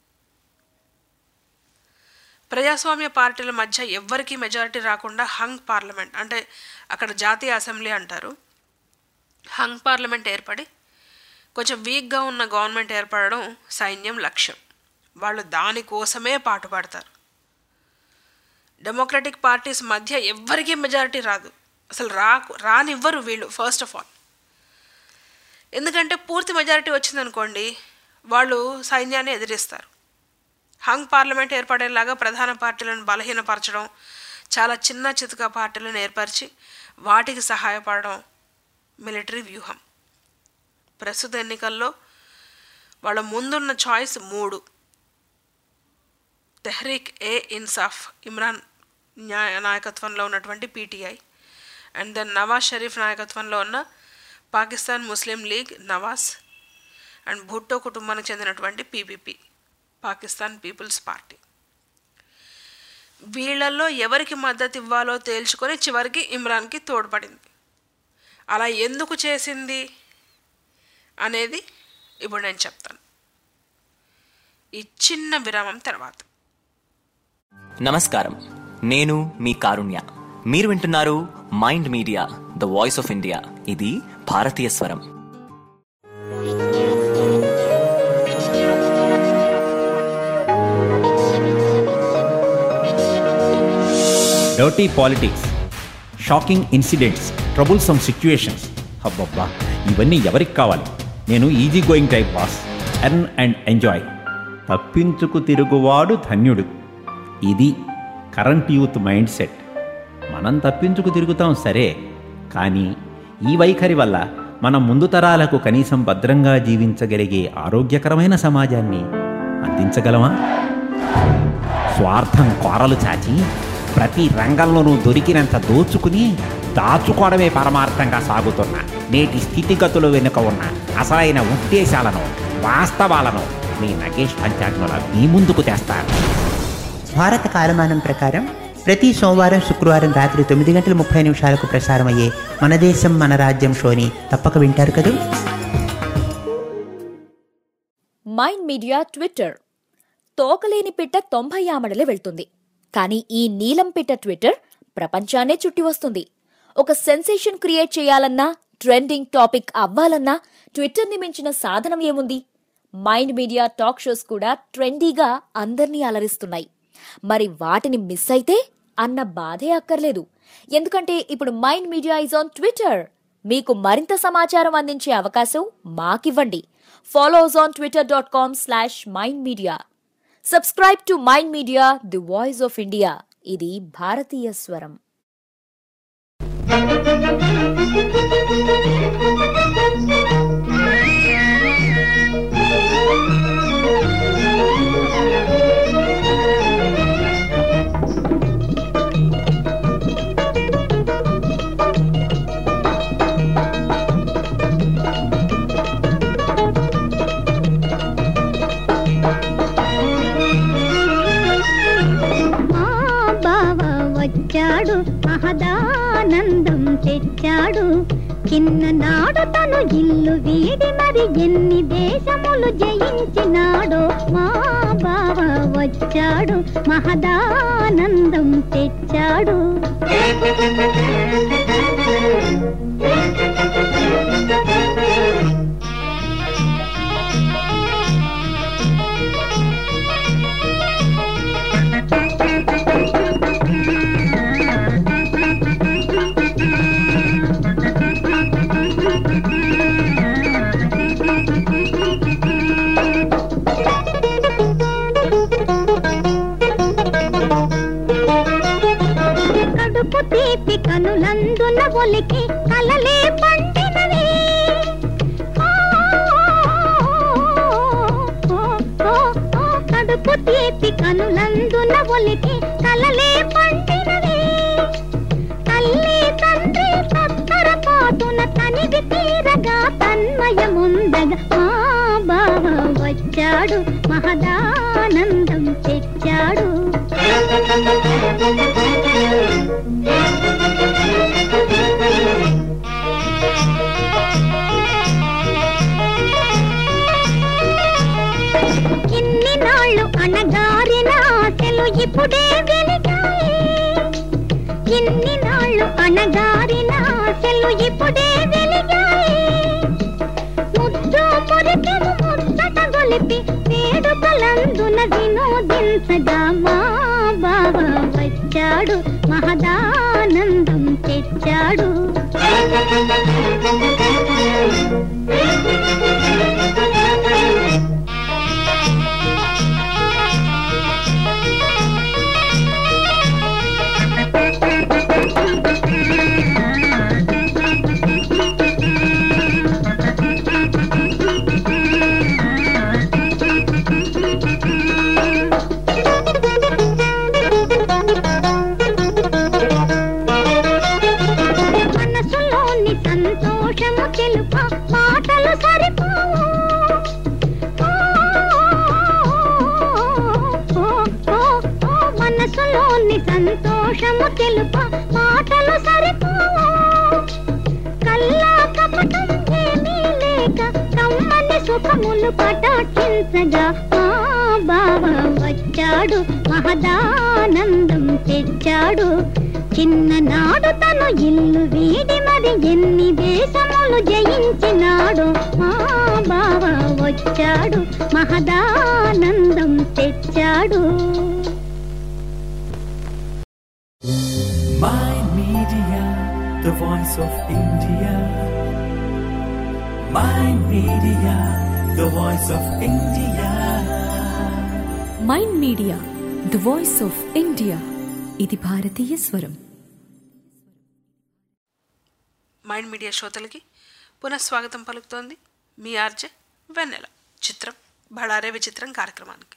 Speaker 3: ప్రజాస్వామ్య పార్టీల మధ్య ఎవ్వరికీ మెజారిటీ రాకుండా హంగ్ పార్లమెంట్ అంటే అక్కడ జాతీయ అసెంబ్లీ అంటారు హంగ్ పార్లమెంట్ ఏర్పడి కొంచెం వీక్గా ఉన్న గవర్నమెంట్ ఏర్పడడం సైన్యం లక్ష్యం వాళ్ళు దానికోసమే పాటుపడతారు డెమోక్రటిక్ పార్టీస్ మధ్య ఎవ్వరికీ మెజారిటీ రాదు అసలు రా రానివ్వరు వీళ్ళు ఫస్ట్ ఆఫ్ ఆల్ ఎందుకంటే పూర్తి మెజారిటీ వచ్చిందనుకోండి వాళ్ళు సైన్యాన్ని ఎదిరిస్తారు హంగ్ పార్లమెంట్ ఏర్పడేలాగా ప్రధాన పార్టీలను బలహీనపరచడం చాలా చిన్న చితక పార్టీలను ఏర్పరిచి వాటికి సహాయపడడం మిలిటరీ వ్యూహం ప్రస్తుత ఎన్నికల్లో వాళ్ళ ముందున్న చాయిస్ మూడు తెహ్రీక్ ఏ ఇన్సాఫ్ ఇమ్రాన్ న్యాయ నాయకత్వంలో ఉన్నటువంటి PTI and then Nawaz Sharif నాయకత్వంలో ఉన్న పాకిస్తాన్ ముస్లిం లీగ్ నవాజ్ అండ్ భుట్టో కుటుంబానికి చెందినటువంటి పీపీపీ పాకిస్తాన్ పీపుల్స్ పార్టీ వీళ్ళల్లో ఎవరికి మద్దతు ఇవ్వాలో తేల్చుకొని చివరికి ఇమ్రాన్కి తోడ్పడింది అలా ఎందుకు చేసింది అనేది ఇప్పుడు నేను చెప్తాను ఈ చిన్న విరామం తర్వాత
Speaker 14: నమస్కారం నేను మీ కారుణ్య మీరు వింటున్నారు mind media the voice of India ఇది భారతీయ స్వరం
Speaker 15: dirty politics shocking incidents troublesome situations అబ్బబ్బా ఇవన్నీ ఎవరికి కావాలి నేను easy going type boss earn and enjoy తప్పించుకు తిరుగువాడు ధన్యుడు ఇది కరెంట్ యూత్ మైండ్ సెట్ మనం తప్పించుకు తిరుగుతాం సరే కానీ ఈ వైఖరి వల్ల మనం ముందు తరాలకు కనీసం భద్రంగా జీవించగలిగే ఆరోగ్యకరమైన సమాజాన్ని అందించగలమా స్వార్థం కోరలు చాచి ప్రతి రంగంలోనూ దొరికినంత దోచుకుని దాచుకోవడమే పరమార్థంగా సాగుతున్న నేటి స్థితిగతులు వెనుక ఉన్న అసలైన ఉద్దేశాలను వాస్తవాలను మీ నగేష్ పంచాగ్నుల మీ ముందుకు తెస్తారు
Speaker 16: భారత కాలమానం ప్రకారం ప్రతి సోమవారం శుక్రవారం రాత్రి తొమ్మిది గంటల ముప్పై నిమిషాలకు ప్రసారమయ్యే మన దేశం మన రాజ్యం షోని తప్పక వింటారు కదూ
Speaker 6: మైండ్ మీడియా ట్విట్టర్ తోకలేని పిట్ట తొంభై ఆమడలే వెళ్తుంది కానీ ఈ నీలం పిట్ట ట్విట్టర్ ప్రపంచాన్నే చుట్టి వస్తుంది ఒక సెన్సేషన్ క్రియేట్ చేయాలన్నా ట్రెండింగ్ టాపిక్ అవ్వాలన్నా ట్విట్టర్ని మించిన సాధనం ఏముంది మైండ్ మీడియా టాక్ షోస్ కూడా ట్రెండీగా అందర్నీ అలరిస్తున్నాయి మరి వాటిని మిస్ అయితే అన్న బాధే అక్కర్లేదు ఎందుకంటే ఇప్పుడు Mind Media is on Twitter మీకు మరింత సమాచారం అందించే అవకాశం మాకివ్వండి follow us on Twitter dot com slash Mind Media subscribe to Mind media the voice of India ఇది భారతీయ స్వరం
Speaker 8: ఆ బావ వచ్చాడు మహదానందం తెచ్చాడు చిన్ననాడు తను ఇల్లు వీడి మరి ఎన్ని దేశములు జయించినాడో మా బావ వచ్చాడు మహదానందం తెచ్చాడు కడుపు తీపి కనులందున ఒలికి కలలే పండినవి ఓ, ఓ, ఓ, ఓ, కడుపు తీపి కనులందున ఒలికి కలలే పండినవి తల్లి తండ్రి తత్తర పాటున తనివి తీరగా తన్మయముందగా మా బావ వచ్చాడు మహదానందం తెచ్చాడు ఇన్ని నాళ్ళు అణగారిన ఆశలు ఇప్పుడే వెలిగాయి ఇన్ని నాళ్ళు అణగారిన ఆశలు ఇప్పుడే వెలిగాయి ముద్దు మురికెను ముద్దట గొలిపి వేడుకలందున వినోదించగా మా బావ వచ్చాడు మహదానందం తెచ్చాడు మనసులోని సంతోషము తెలుప మాటలు సరిపోవు ఓ, ఓ, ఓ, మనసులోని సంతోషము తెలుప మాటలు సరిపోవు కల్లా కపటం ఏమీ లేక కమ్మని సుఖములు పటాక్షించగా మా బావ వచ్చాడు మహదానందం తెచ్చాడు చిన్ననాడు తను ఇల్లు వీడి మరి ఎన్ని దేశములు జయించినాడు మా బావ వచ్చాడు మహదానందం తెచ్చాడు
Speaker 9: Mind Media, the voice of India. Mind Media, the voice of India.
Speaker 10: Mind media the voice of India ఇది భారతీయ స్వరం
Speaker 3: మైండ్ మీడియా శ్రోతలకి పునఃస్వాగతం పలుకుతోంది మీ ఆర్జే వెన్నెల చిత్రం బళారే విచిత్రం కార్యక్రమానికి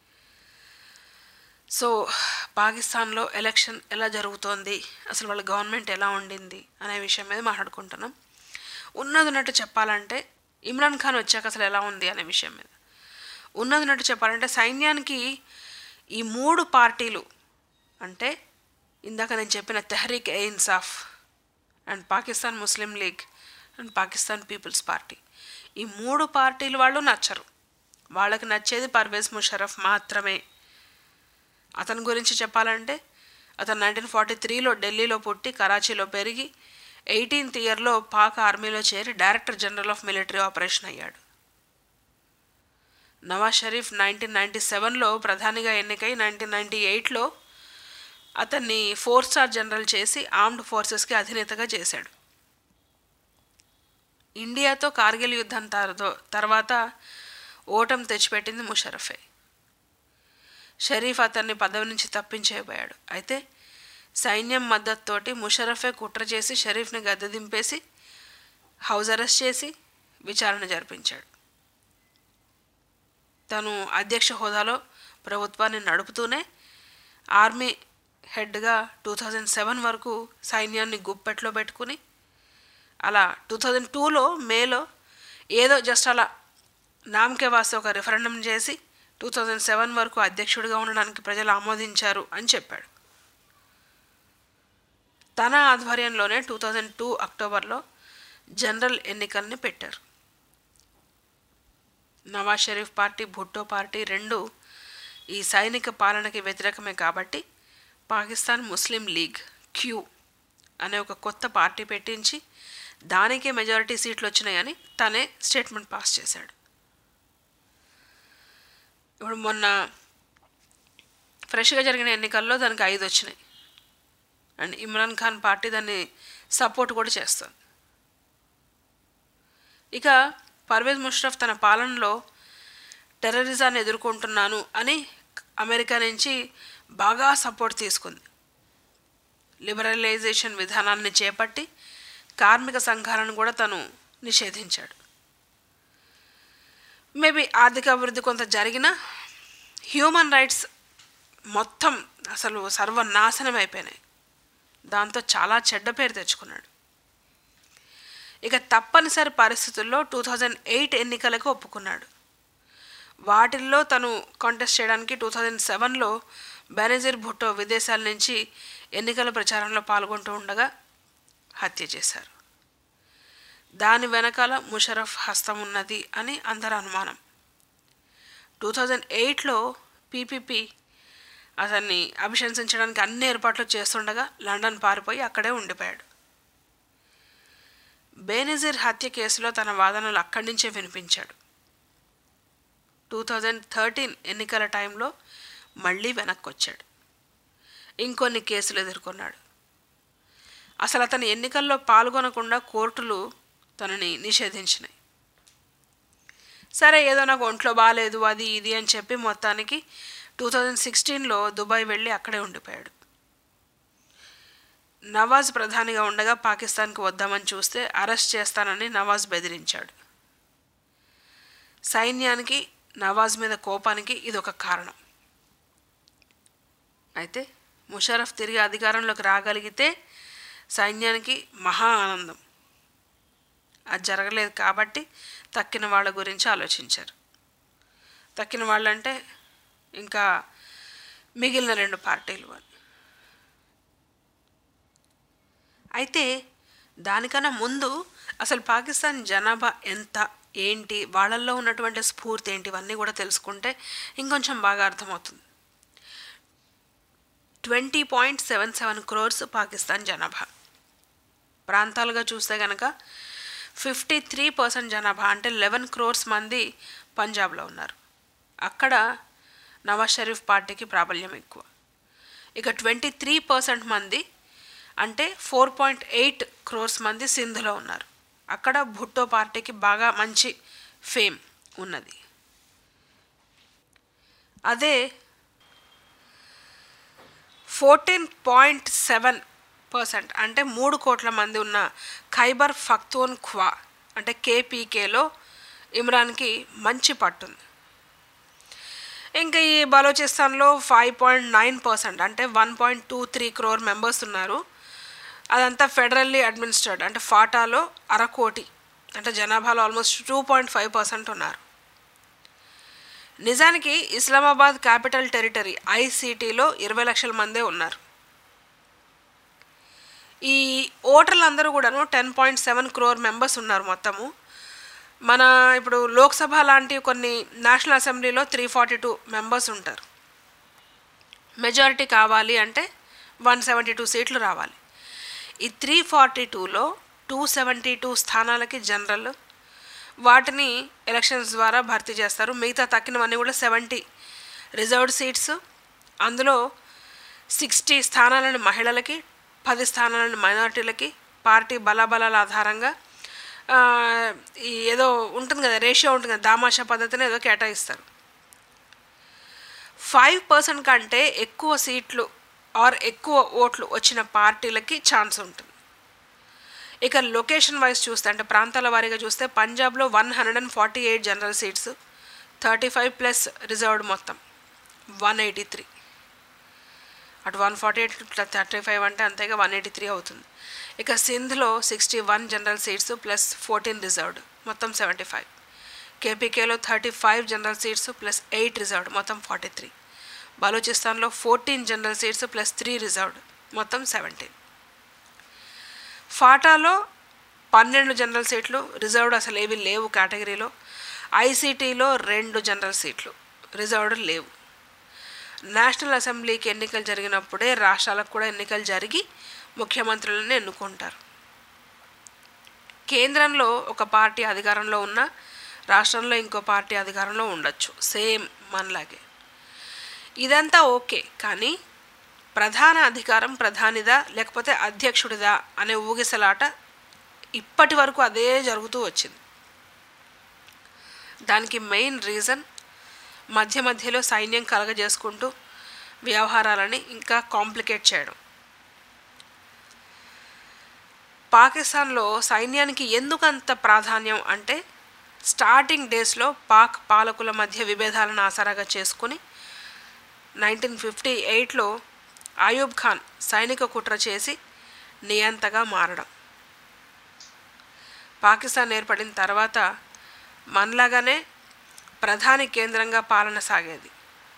Speaker 3: సో పాకిస్తాన్లో ఎలక్షన్ ఎలా జరుగుతోంది అసలు వాళ్ళ గవర్నమెంట్ ఎలా ఉండింది అనే విషయం మీద మాట్లాడుకుంటున్నాం ఉన్నది ఉన్నట్టు చెప్పాలంటే ఇమ్రాన్ ఖాన్ వచ్చాక అసలు ఎలా ఉంది అనే విషయం మీద ఉన్నది ఉన్నట్టు చెప్పాలంటే సైన్యానికి ఈ మూడు పార్టీలు అంటే ఇందాక నేను చెప్పిన తెహరీక్ ఏ ఇన్సాఫ్ అండ్ పాకిస్తాన్ ముస్లిం లీగ్ అండ్ పాకిస్తాన్ పీపుల్స్ పార్టీ ఈ మూడు పార్టీలు వాళ్ళు నచ్చరు వాళ్ళకి నచ్చేది పర్వేజ్ ముషరఫ్ మాత్రమే అతని గురించి చెప్పాలంటే అతను నైన్టీన్ ఫార్టీ త్రీలో ఢిల్లీలో పుట్టి కరాచీలో పెరిగి ఎయిటీన్త్ ఇయర్లో పాక్ ఆర్మీలో చేరి director general of military operation అయ్యాడు నవాజ్ షరీఫ్ నైన్టీన్ నైంటీ సెవెన్లో ప్రధానిగా ఎన్నికై నైన్టీన్ నైంటీ ఎయిట్లో అతన్ని ఫోర్ స్టార్ జనరల్ చేసి ఆర్మ్డ్ ఫోర్సెస్కి అధినేతగా చేశాడు ఇండియాతో కార్గిల్ యుద్ధం తర్దో- తర్వాత ఓటం తెచ్చిపెట్టింది ముషరఫే షరీఫ్ అతన్ని పదవి నుంచి తప్పించేయబోయాడు అయితే సైన్యం మద్దతుతోటి ముషరఫే కుట్ర చేసి షరీఫ్ని గద్దె దింపేసి హౌస్ అరెస్ట్ చేసి విచారణ జరిపించాడు తను అధ్యక్ష హోదాలో ప్రభుత్వాన్ని నడుపుతూనే ఆర్మీ హెడ్గా టూ థౌజండ్ సెవెన్ వరకు సైన్యాన్ని గుప్పెట్లో పెట్టుకుని అలా టూ థౌజండ్ టూలో మేలో ఏదో జస్ట్ అలా నామకే వాస్తే ఒక రిఫరెండం చేసి టూ థౌజండ్ సెవెన్ వరకు అధ్యక్షుడిగా ఉండడానికి ప్రజలు ఆమోదించారు అని చెప్పాడు తన ఆధ్వర్యంలోనే టూ థౌజండ్ టూ అక్టోబర్లో జనరల్ ఎన్నికల్ని పెట్టారు నవాజ్ షరీఫ్ పార్టీ భుట్టో పార్టీ రెండు ఈ సైనిక పాలనకి వ్యతిరేకమే కాబట్టి పాకిస్తాన్ ముస్లిం లీగ్ క్యూ అనే ఒక కొత్త పార్టీ పెట్టించి దానికే మెజారిటీ సీట్లు వచ్చినాయని తనే స్టేట్మెంట్ పాస్ చేశాడు ఇప్పుడు మొన్న ఫ్రెష్గా జరిగిన ఎన్నికల్లో దానికి ఐదు వచ్చినాయి అండ్ ఇమ్రాన్ ఖాన్ పార్టీ దాన్ని సపోర్ట్ కూడా చేస్తుంది ఇక పర్వేజ్ ముషరఫ్ తన పాలనలో టెర్రరిజాన్ని ఎదుర్కొంటున్నాను అని అమెరికా నుంచి బాగా సపోర్ట్ తీసుకుంది లిబరలైజేషన్ విధానాన్ని చేపట్టి కార్మిక సంఘాలను కూడా తను నిషేధించాడు మేబీ ఆర్థిక అభివృద్ధి కొంత జరిగినా హ్యూమన్ రైట్స్ మొత్తం అసలు సర్వనాశనం అయిపోయినాయి దాంతో చాలా చెడ్డ పేరు తెచ్చుకున్నాడు ఇక తప్పనిసరి పరిస్థితుల్లో టూ థౌజండ్ ఎయిట్ ఎన్నికలకు ఒప్పుకున్నాడు వాటిల్లో తను కాంటెస్ట్ చేయడానికి టూ థౌజండ్ సెవెన్లో బెనజీర్ భుట్టో విదేశాల నుంచి ఎన్నికల ప్రచారంలో పాల్గొంటూ ఉండగా హత్య చేశారు దాని వెనకాల ముషరఫ్ హస్తం ఉన్నది అని అందరి అనుమానం టూ థౌజండ్ ఎయిట్లో పీపీపీ అతన్ని అభిశంసించడానికి అన్ని ఏర్పాట్లు చేస్తుండగా లండన్ పారిపోయి అక్కడే ఉండిపోయాడు బేనజీర్ హత్య కేసులో తన వాదనలు అక్కడి నుంచే వినిపించాడు టూ థౌజండ్ థర్టీన్ ఎన్నికల టైంలో మళ్ళీ వెనక్కి వచ్చాడు ఇంకొన్ని కేసులు ఎదుర్కొన్నాడు అసలు అతను ఎన్నికల్లో పాల్గొనకుండా కోర్టులు తనని నిషేధించినాయి సరే ఏదో నాకు ఒంట్లో బాగాలేదు అది ఇది అని చెప్పి మొత్తానికి టూ థౌజండ్ సిక్స్టీన్లో దుబాయ్ వెళ్ళి అక్కడే ఉండిపోయాడు నవాజ్ ప్రధానిగా ఉండగా పాకిస్తాన్కి వద్దామని చూస్తే అరెస్ట్ చేస్తానని నవాజ్ బెదిరించాడు సైన్యానికి నవాజ్ మీద కోపానికి ఇది ఒక కారణం అయితే ముషరఫ్ తిరిగి అధికారంలోకి రాగలిగితే సైన్యానికి మహా ఆనందం అది జరగలేదు కాబట్టి తక్కిన వాళ్ళ గురించి ఆలోచించారు తక్కిన వాళ్ళంటే ఇంకా మిగిలిన రెండు పార్టీలు అని అయితే దానికన్నా ముందు అసలు పాకిస్తాన్ జనాభా ఎంత ఏంటి వాళ్ళల్లో ఉన్నటువంటి స్ఫూర్తి ఏంటి ఇవన్నీ కూడా తెలుసుకుంటే ఇంకొంచెం బాగా అర్థమవుతుంది twenty point seven seven crores Pakistan జనాభా ప్రాంతాలుగా చూస్తే కనుక ఫిఫ్టీ త్రీ పర్సెంట్ జనాభా అంటే లెవెన్ క్రోర్స్ మంది పంజాబ్లో ఉన్నారు అక్కడ నవాజ్ షరీఫ్ పార్టీకి ప్రాబల్యం ఎక్కువ ఇక ట్వంటీ త్రీ పర్సెంట్ మంది అంటే ఫోర్ పాయింట్ ఎయిట్ క్రోర్స్ మంది సింధ్లో ఉన్నారు అక్కడ భుట్టో పార్టీకి బాగా మంచి ఫేమ్ ఉన్నది అదే ఫోర్టీన్ పాయింట్ సెవెన్ పర్సెంట్ అంటే మూడు కోట్ల మంది ఉన్న ఖైబర్ ఫక్తోన్ ఖ్వా అంటే కేపీకేలో ఇమ్రాన్కి మంచి పట్టుంది ఇంకా ఈ బలోచిస్తాన్లో ఫైవ్ పాయింట్ నైన్ పర్సెంట్ అంటే one point two three crore members ఉన్నారు అదంతా ఫెడరల్లీ అడ్మినిస్ట్రేడ్ అంటే ఫాటాలో అరకోటి అంటే జనాభాలో almost two point five percent ఉన్నారు నిజానికి ఇస్లామాబాద్ క్యాపిటల్ టెరిటరీ ఐసీటీలో ఇరవై లక్షల మందే ఉన్నారు ఈ ఓటర్లు అందరూ కూడాను ten point seven crore members ఉన్నారు మొత్తము మన ఇప్పుడు లోక్సభ లాంటి కొన్ని నేషనల్ అసెంబ్లీలో త్రీ ఫార్టీ టూ మెంబర్స్ ఉంటారు మెజారిటీ కావాలి అంటే వన్ సెవెంటీ టూ సీట్లు రావాలి ఈ త్రీ ఫార్టీ టూలో టూ సెవెంటీ టూ స్థానాలకి జనరల్ వాటిని ఎలక్షన్స్ ద్వారా భర్తీ చేస్తారు మిగతా తక్కినవన్నీ కూడా సెవెంటీ రిజర్వ్డ్ సీట్స్ అందులో సిక్స్టీ స్థానాలను మహిళలకి పది స్థానాలను మైనారిటీలకి పార్టీ బలాబలాల ఆధారంగా ఈ ఏదో ఉంటుంది కదా రేషియో ఉంటుంది కదా దామాషా పద్ధతిని ఏదో కేటాయిస్తారు ఫైవ్ పర్సెంట్ కంటే ఎక్కువ సీట్లు ఆర్ ఎక్కువ ఓట్లు వచ్చిన పార్టీలకి ఛాన్స్ ఉంటుంది ఇక లొకేషన్ వైజ్ చూస్తే అంటే ప్రాంతాల వారీగా చూస్తే పంజాబ్లో one hundred and forty eight general seats thirty five plus reserved మొత్తం వన్ ఎయిటీ త్రీ అటు one forty eight thirty five అంటే అంతేగా వన్ ఎయిటీ త్రీ అవుతుంది ఇక సింధ్లో sixty one general seats plus fourteen reserved మొత్తం సెవెంటీ ఫైవ్ కేపీకేలో thirty five general seats plus eight reserved మొత్తం ఫార్టీ త్రీ బలూచిస్తాన్లో fourteen general seats plus three reserved మొత్తం సెవెంటీన్ ఫాటాలో పన్నెండు జనరల్ సీట్లు రిజర్వ్డ్ అసలు ఏవి లేవు కేటగిరీలో ఐసీటీలో రెండు జనరల్ సీట్లు రిజర్వ్డ్ లేవు నేషనల్ అసెంబ్లీకి ఎన్నికలు జరిగినప్పుడే రాష్ట్రాలకు కూడా ఎన్నికలు జరిగి ముఖ్యమంత్రులను ఎన్నుకుంటారు కేంద్రంలో ఒక పార్టీ అధికారంలో ఉన్న రాష్ట్రంలో ఇంకో పార్టీ అధికారంలో ఉండొచ్చు సేమ్ మనలాగే ఇదంతా ఓకే కానీ ప్రధాన అధికారం ప్రధానిదా లేకపోతే అధ్యక్షుడిదా అనే ఊగిసలాట ఇప్పటి వరకు అదే జరుగుతూ వచ్చింది దానికి మెయిన్ రీజన్ మధ్య మధ్యలో సైన్యం కలగజేసుకుంటూ వ్యవహారాలని ఇంకా కాంప్లికేట్ చేయడం పాకిస్తాన్లో సైన్యానికి ఎందుకు అంత ప్రాధాన్యం అంటే స్టార్టింగ్ డేస్లో పాక్ పాలకుల మధ్య విభేదాలను ఆసరాగా చేసుకుని నైన్టీన్ ఫిఫ్టీ ఎయిట్లో అయూబ్ ఖాన్ సైనిక కుట్ర చేసి నియంతగా మారడం పాకిస్తాన్ ఏర్పడిన తర్వాత మనలాగానే ప్రధాని కేంద్రంగా పాలన సాగేది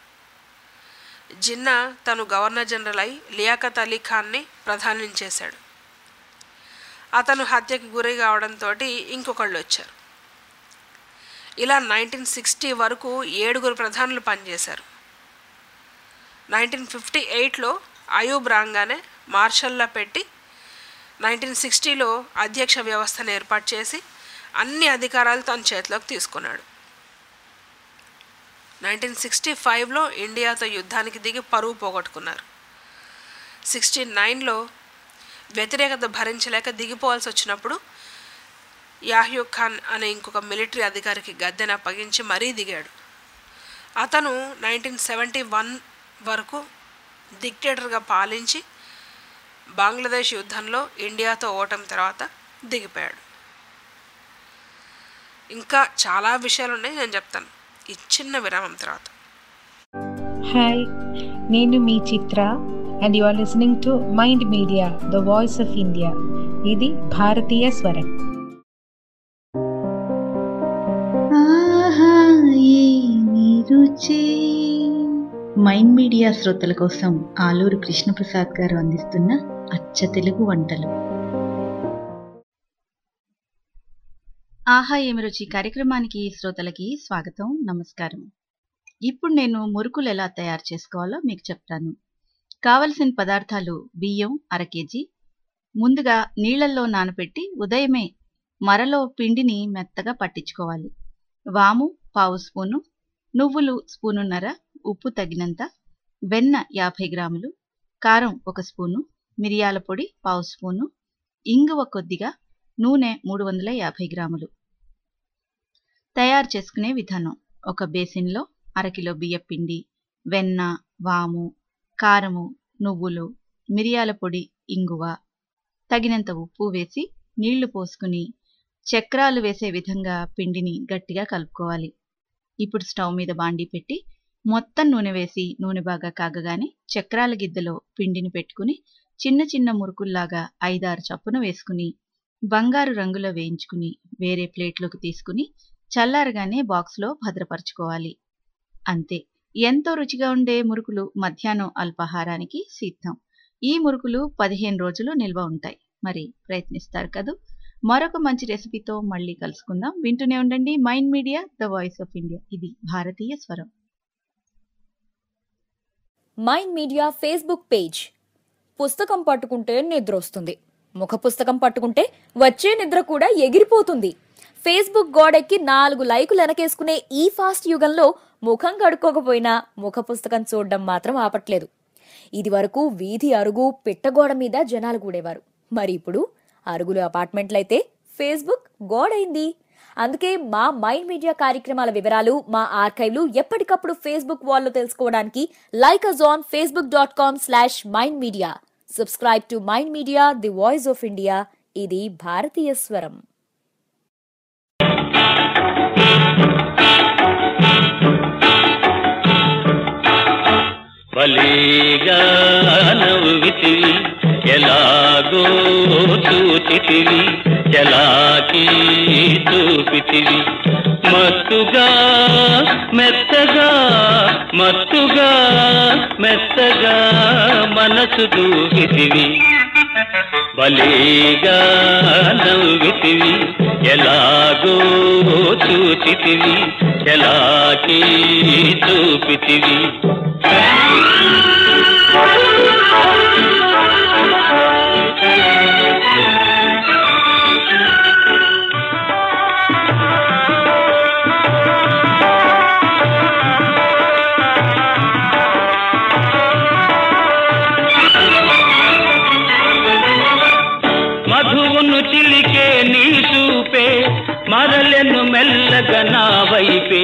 Speaker 3: జిన్నా తను గవర్నర్ జనరల్ అయి లియాఖత్ అలీ ఖాన్ని ప్రధాని చేశాడు అతను హత్యకి గురి కావడంతో ఇంకొకళ్ళు వచ్చారు ఇలా నైన్టీన్ సిక్స్టీ వరకు ఏడుగురు ప్రధానులు పనిచేశారు నైన్టీన్ ఫిఫ్టీ ఎయిట్లో అయూబ్ రాగానే మార్షల్లా పెట్టి నైన్టీన్ సిక్స్టీలో అధ్యక్ష వ్యవస్థను ఏర్పాటు చేసి అన్ని అధికారాలు తన చేతిలోకి తీసుకున్నాడు నైన్టీన్ సిక్స్టీ ఫైవ్లో ఇండియాతో యుద్ధానికి దిగి పరువు పోగొట్టుకున్నారు సిక్స్టీ నైన్లో వ్యతిరేకత భరించలేక దిగిపోవాల్సి వచ్చినప్పుడు యాహ్యూ ఖాన్ అనే ఇంకొక మిలిటరీ అధికారికి గద్దెను అప్పగించి మరీ దిగాడు అతను నైన్టీన్ సెవెంటీ వన్ వరకు డిక్టేటర్గా పాలించి బంగ్లాదేశ్ యుద్ధంలో ఇండియాతో ఓటమి తర్వాత దిగిపోయాడు ఇంకా చాలా విషయాలు ఉన్నాయి నేను చెప్తాను ఈ చిన్న విరామం తర్వాత
Speaker 17: హాయ్ నేను మీ Chitra and you are listening to Mind media the voice of India ఇది భారతీయ స్వరం
Speaker 5: ఆహా ఏమి రుచి మైండ్ మీడియా శ్రోతల కోసం ఆలూరు కృష్ణప్రసాద్ గారు అందిస్తున్న అచ్చ తెలుగు వంటలు ఆహా ఏమి రుచి కార్యక్రమానికి శ్రోతలకి స్వాగతం నమస్కారం ఇప్పుడు నేను మురుకులు ఎలా తయారు చేసుకోవాలో మీకు చెప్తాను కావలసిన పదార్థాలు బియ్యం అర కేజీ ముందుగా నీళ్లలో నానబెట్టి ఉదయమే మరలో పిండిని మెత్తగా పట్టించుకోవాలి వాము పావు స్పూను నువ్వులు స్పూనున్నర ఉప్పు తగినంత వెన్న యాభై గ్రాములు కారం ఒక స్పూను మిరియాల పొడి పావు స్పూను ఇంగువ కొద్దిగా నూనె మూడు వందల యాభై గ్రాములు తయారు చేసుకునే విధానం ఒక బేసిన్లో అరకిలో బియ్య పిండి వెన్న వాము కారము నువ్వులు మిరియాల పొడి ఇంగువ తగినంత ఉప్పు వేసి నీళ్లు పోసుకుని చక్రాలు వేసే విధంగా పిండిని గట్టిగా కలుపుకోవాలి ఇప్పుడు స్టవ్ మీద బాండీ పెట్టి మొత్తం నూనె వేసి నూనె బాగా కాగగానే చక్రాల గిద్దలో పిండిని పెట్టుకుని చిన్న చిన్న మురుకుల్లాగా ఐదారు చప్పున వేసుకుని బంగారు రంగులో వేయించుకుని వేరే ప్లేట్లోకి తీసుకుని చల్లారగానే బాక్స్లో భద్రపరచుకోవాలి అంతే ఎంతో రుచిగా ఉండే మురుకులు మధ్యాహ్నం అల్పాహారానికి సిద్ధం ఈ మురుకులు పదిహేను రోజులు నిల్వ ఉంటాయి మరి ప్రయత్నిస్తారు కదూ మరొక మంచి రెసిపీతో మళ్ళీ కలుసుకుందాం వింటూనే ఉండండి Mind media the voice of India ఇది భారతీయ స్వరం
Speaker 6: మైండ్ మీడియా ఫేస్బుక్ పేజ్ పుస్తకం పట్టుకుంటే నిద్ర వస్తుంది ముఖ పుస్తకం పట్టుకుంటే వచ్చే నిద్ర కూడా ఎగిరిపోతుంది ఫేస్బుక్ గోడెక్కి నాలుగు లైకులు వెనకేసుకునే ఈ ఫాస్ట్ యుగంలో ముఖం కడుక్కోకపోయినా ముఖ పుస్తకం చూడడం మాత్రం ఆపట్లేదు ఇది వరకు వీధి అరుగు పిట్టగోడ మీద జనాలు కూడేవారు మరి ఇప్పుడు అరుగులు అపార్ట్మెంట్లయితే ఫేస్బుక్ గోడైంది అందుకే మా మైండ్ మీడియా కార్యక్రమాల వివరాలు మా ఆర్కైవ్లు ఎప్పటికప్పుడు ఫేస్బుక్ వాల్లో తెలుసుకోవడానికి like us on Facebook dot com slash Mind Media subscribe to Mind media the voice of India ఇది భారతీయ స్వరం
Speaker 13: భలేగా నవ్వితివి ఎలాగో చూచితివి చలాకి చూపితివి మత్తుగా మెత్తగా మత్తుగా మెత్తగా మనసు దూకితివి బలేగా నవ్వితివి ఎలాగో చూచితివి ఎలాకి చూపితివి మధువును చిలికే నీ చూపే మరలెను మెల్లగా నా వైపే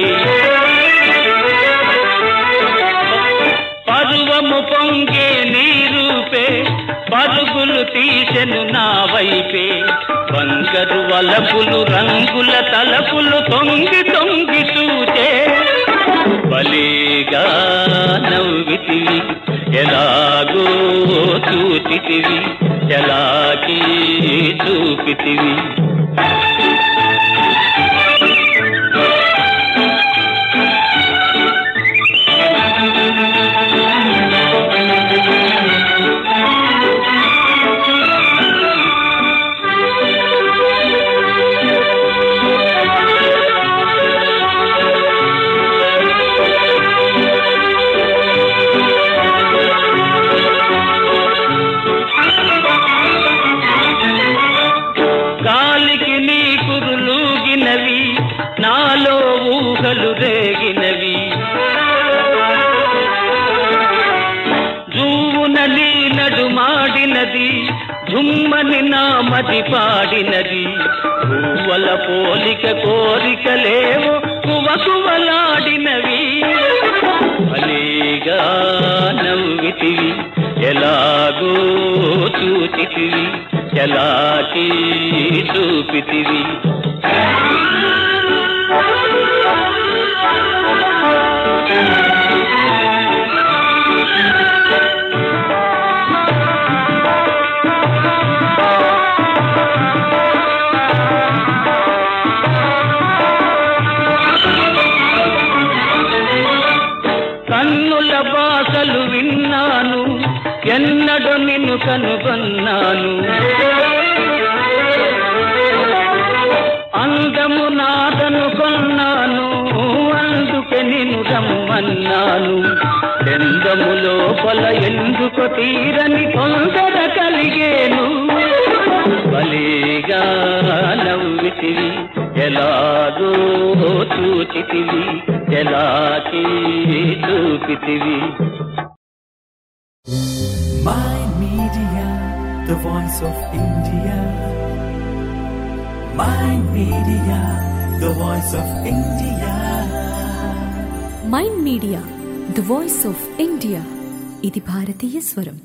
Speaker 13: పరువము పొంగే నీ రూపే పరుగులు తీసెను నా వైపే బంగరు వలపులు రంగుల తలపులు తొంగి తొంగి చూచే బలేగా నవ్వితివి ఎలాగో చూచితివి ఎలాకి చూపితివి గాలికి నీ కురులూగినవి నాలో ఊహలు రేగినవి జూవున నీ నడుమాడినది జుమ్మని నా మది పాడినది పువ్వల పోలిక కోరికలేవో కువ కువలాడినవి భలేగా నవ్వితివి ఎలాగో చూచితివి ఎలాకి చూపితివి కన్నుల బాసలు విన్నాను ఎన్నడో నిన్ను కనుగొన్నాను అందము నాదను కొన్నాను అందుకే నిన్ను రమ్మన్నాను చందము లోపల ఎందుకు తీరని తొందర కలిగేను బలేగా నవ్వితివి ఎలాగో చూచితివి ఎలాకి చూపితివి
Speaker 9: My Media, the voice of India. My Media, the voice of India.
Speaker 10: Mind media the voice of India ఇది భారతీయ స్వరం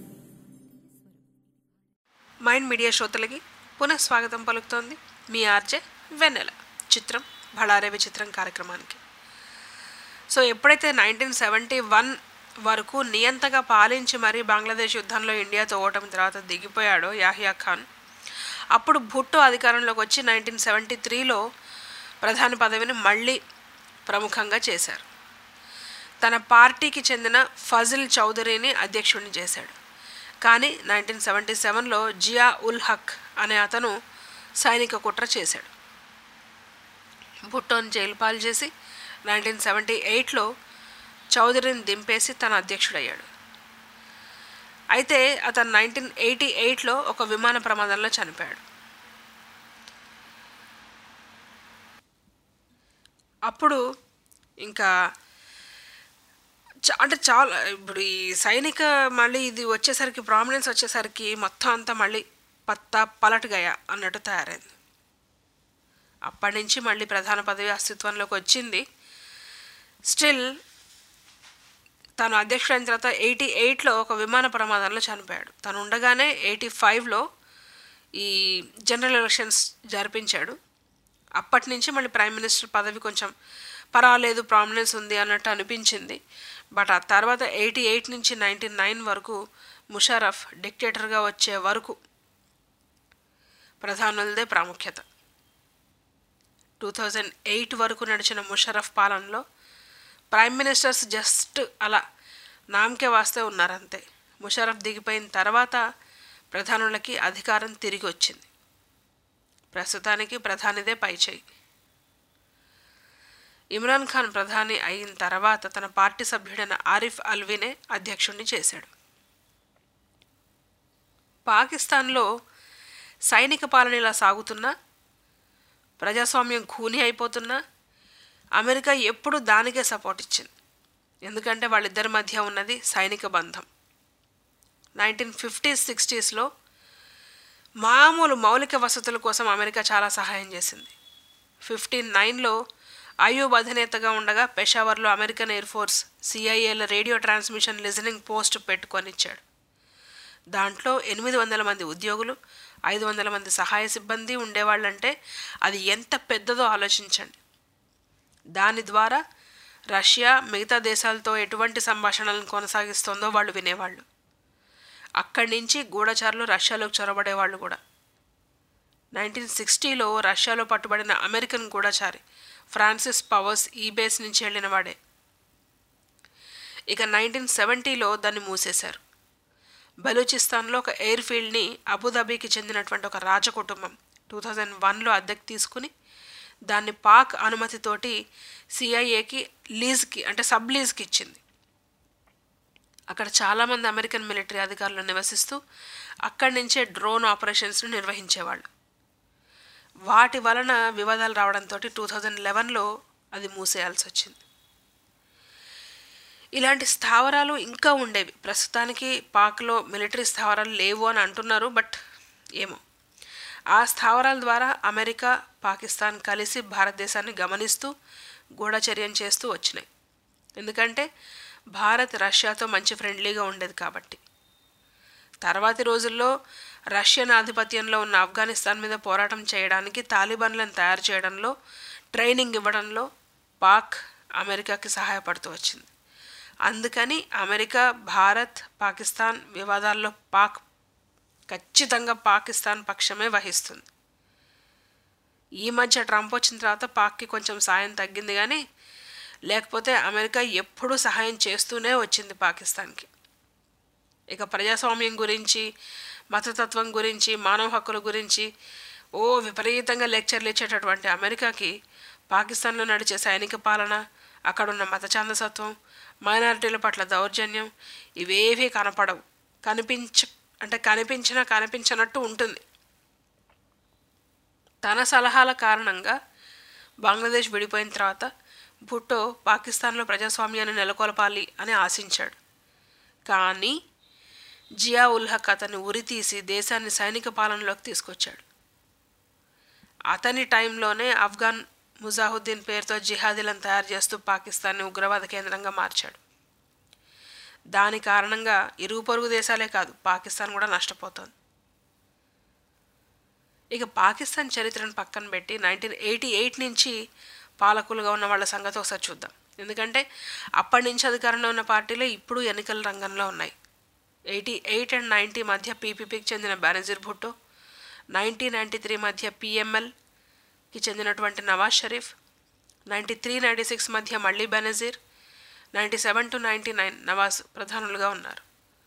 Speaker 3: మైండ్ మీడియా శ్రోతలకి పునః స్వాగతం పలుకుతోంది మీ ఆర్జే వెన్నెల చిత్రం బళారే విచిత్రం కార్యక్రమానికి సో ఎప్పుడైతే నైన్టీన్ సెవెంటీ వన్ వరకు నియంతగా పాలించి మరీ బంగ్లాదేశ్ యుద్ధంలో ఇండియాతో ఓటమి తర్వాత దిగిపోయాడో యాహియా ఖాన్ అప్పుడు భుట్టో అధికారంలోకి వచ్చి నైన్టీన్ సెవెంటీ త్రీలో ప్రధాని పదవిని మళ్ళీ ప్రముఖంగా చేశారు తన పార్టీకి చెందిన ఫజిల్ చౌదరిని అధ్యక్షుడిని చేశాడు కానీ నైన్టీన్ సెవెంటీ సెవెన్లో జియా ఉల్ హక్ అనే అతను సైనిక కుట్ర చేశాడు భుట్టోని జైలు పాలు చేసి నైన్టీన్ సెవెంటీ ఎయిట్లో చౌదరిని దింపేసి తన అధ్యక్షుడయ్యాడు అయితే అతను నైన్టీన్ ఎయిటీ ఎయిట్లో ఒక విమాన ప్రమాదంలో చనిపోయాడు అప్పుడు ఇంకా చ- అంటే చాలా ఇప్పుడు ఈ సైనిక మళ్ళీ ఇది వచ్చేసరికి ప్రామినెన్స్ వచ్చేసరికి మొత్తం అంతా మళ్ళీ పత్తా పలటగయ అన్నట్టు తయారైంది అప్పటి నుంచి మళ్ళీ ప్రధాన పదవి అస్తిత్వంలోకి వచ్చింది స్టిల్ తను అధ్యక్షుడైన తర్వాత ఎయిటీ ఎయిట్లో ఒక విమాన ప్రమాదంలో చనిపోయాడు తను ఉండగానే ఎయిటీ ఫైవ్లో ఈ జనరల్ ఎలక్షన్స్ జరిపించాడు అప్పటి నుంచి మళ్ళీ ప్రైమ్ మినిస్టర్ పదవి కొంచెం పర్వాలేదు ప్రామినెన్స్ ఉంది అన్నట్టు అనిపించింది బట్ ఆ తర్వాత ఎయిటీ ఎయిట్ నుంచి నైంటీ నైన్ వరకు ముషారఫ్ డిక్టేటర్గా వచ్చే వరకు ప్రధానులదే ప్రాముఖ్యత టూ థౌజండ్ ఎయిట్ వరకు నడిచిన ముషరఫ్ పాలనలో ప్రైమ్ మినిస్టర్స్ జస్ట్ అలా నామకే వాస్తే ఉన్నారంతే ముషరఫ్ దిగిపోయిన తర్వాత ప్రధానులకి అధికారం తిరిగి వచ్చింది ప్రస్తుతానికి ప్రధానిదే పైచేయి ఇమ్రాన్ ఖాన్ ప్రధాని అయిన తర్వాత తన పార్టీ సభ్యుడైన ఆరిఫ్ అల్వీనే అధ్యక్షుడిని చేశాడు పాకిస్తాన్లో సైనిక పాలన ఇలా సాగుతున్నా ప్రజాస్వామ్యం ఖూనీ అయిపోతున్నా అమెరికా ఎప్పుడు దానికే సపోర్ట్ ఇచ్చింది ఎందుకంటే వాళ్ళిద్దరి మధ్య ఉన్నది సైనిక బంధం నైన్టీన్ ఫిఫ్టీస్ సిక్స్టీస్లో మామూలు మౌలిక వసతుల కోసం అమెరికా చాలా సహాయం చేసింది ఫిఫ్టీన్ నైన్లో అయూబ్ అధినేతగా ఉండగా పెషావర్లో అమెరికన్ ఎయిర్ ఫోర్స్ సిఐఏల రేడియో ట్రాన్స్మిషన్ లిజనింగ్ పోస్ట్ పెట్టుకొని ఇచ్చాడు దాంట్లో ఎనిమిది వందల మంది ఉద్యోగులు ఐదు వందల మంది సహాయ సిబ్బంది ఉండేవాళ్ళంటే అది ఎంత పెద్దదో ఆలోచించండి దాని ద్వారా రష్యా మిగతా దేశాలతో ఎటువంటి సంభాషణలను కొనసాగిస్తోందో వాళ్ళు వినేవాళ్ళు అక్కడి నుంచి గూఢచారులు రష్యాలోకి చొరబడేవాళ్ళు కూడా నైన్టీన్ సిక్స్టీలో రష్యాలో పట్టుబడిన అమెరికన్ గూఢచారి ఫ్రాన్సిస్ పవర్స్ ఈ బేస్ నుంచి వెళ్ళినవాడే ఇక నైన్టీన్ సెవెంటీలో దాన్ని మూసేశారు బలూచిస్తాన్లో ఒక ఎయిర్ ఫీల్డ్ని అబుదాబీకి చెందినటువంటి ఒక రాజకుటుంబం టూ థౌజండ్ వన్లో అద్దెకు తీసుకుని దాన్ని పాక్ అనుమతితోటి సిఐఏకి లీజ్కి అంటే సబ్ లీజ్కి ఇచ్చింది అక్కడ చాలామంది అమెరికన్ మిలిటరీ అధికారులు నివసిస్తూ అక్కడి నుంచే డ్రోన్ ఆపరేషన్స్ను నిర్వహించేవాళ్ళు వాటి వలన వివాదాలు రావడంతో టూ థౌజండ్ లెవెన్లో అది మూసేయాల్సి వచ్చింది ఇలాంటి స్థావరాలు ఇంకా ఉండేవి ప్రస్తుతానికి పాక్లో మిలిటరీ స్థావరాలు లేవు అని అంటున్నారు బట్ ఏమో ఆ స్థావరాల ద్వారా అమెరికా పాకిస్తాన్ కలిసి భారతదేశాన్ని గమనిస్తూ గూఢచర్యం చేస్తూ వచ్చినాయి ఎందుకంటే భారత్ రష్యాతో మంచి ఫ్రెండ్లీగా ఉండేది కాబట్టి తర్వాతి రోజుల్లో రష్యన్ ఆధిపత్యంలో ఉన్న ఆఫ్ఘనిస్తాన్ మీద పోరాటం చేయడానికి తాలిబాన్లను తయారు చేయడంలో ట్రైనింగ్ ఇవ్వడంలో పాక్ అమెరికాకి సహాయపడుతూ వచ్చింది అందుకని అమెరికా భారత్ పాకిస్తాన్ వివాదాల్లో పాక్ ఖచ్చితంగా పాకిస్తాన్ పక్షమే వహిస్తుంది ఈ మధ్య ట్రంప్ వచ్చిన తర్వాత పాక్కి కొంచెం సాయం తగ్గింది కానీ లేకపోతే అమెరికా ఎప్పుడూ సహాయం చేస్తూనే వచ్చింది పాకిస్తాన్కి ఇక ప్రజాస్వామ్యం గురించి మతతత్వం గురించి మానవ హక్కుల గురించి ఓ విపరీతంగా లెక్చర్లు ఇచ్చేటటువంటి అమెరికాకి పాకిస్తాన్లో నడిచే సైనిక పాలన అక్కడున్న మత ఛాందసత్వం మైనారిటీల పట్ల దౌర్జన్యం ఇవేవీ కనపడవు కనిపించ అంటే కనిపించినా కనిపించనట్టు ఉంటుంది తన సలహాల కారణంగా బంగ్లాదేశ్ విడిపోయిన తర్వాత భుట్టో పాకిస్తాన్లో ప్రజాస్వామ్యాన్ని నెలకొల్పాలి అని ఆశించాడు కానీ జియా ఉల్ హక్ అతన్ని ఉరితీసి దేశాన్ని సైనిక పాలనలోకి తీసుకొచ్చాడు అతని టైంలోనే ఆఫ్ఘాన్ ముజాహుద్దీన్ పేరుతో జిహాదీలను తయారు చేస్తూ పాకిస్తాన్ని ఉగ్రవాద కేంద్రంగా మార్చాడు దాని కారణంగా ఇరుగు పొరుగు దేశాలే కాదు పాకిస్తాన్ కూడా నష్టపోతోంది ఇక పాకిస్తాన్ చరిత్రను పక్కన పెట్టి నైన్టీన్ ఎయిటీ ఎయిట్ నుంచి పాలకులుగా ఉన్న వాళ్ళ సంగతి ఒకసారి చూద్దాం ఎందుకంటే అప్పటి నుంచి అధికారంలో ఉన్న పార్టీలే ఇప్పుడు ఎన్నికల రంగంలో ఉన్నాయి ఎయిటీ ఎయిట్ అండ్ నైంటీ మధ్య పీపీపీకి చెందిన Benazir Bhutto nineteen ninety three మధ్య పిఎంఎల్కి చెందినటువంటి Nawaz Sharif ninety three ninety six మధ్య మళ్ళీ Benazir ninety seven to ninety nine Nawaz ప్రధానులుగా ఉన్నారు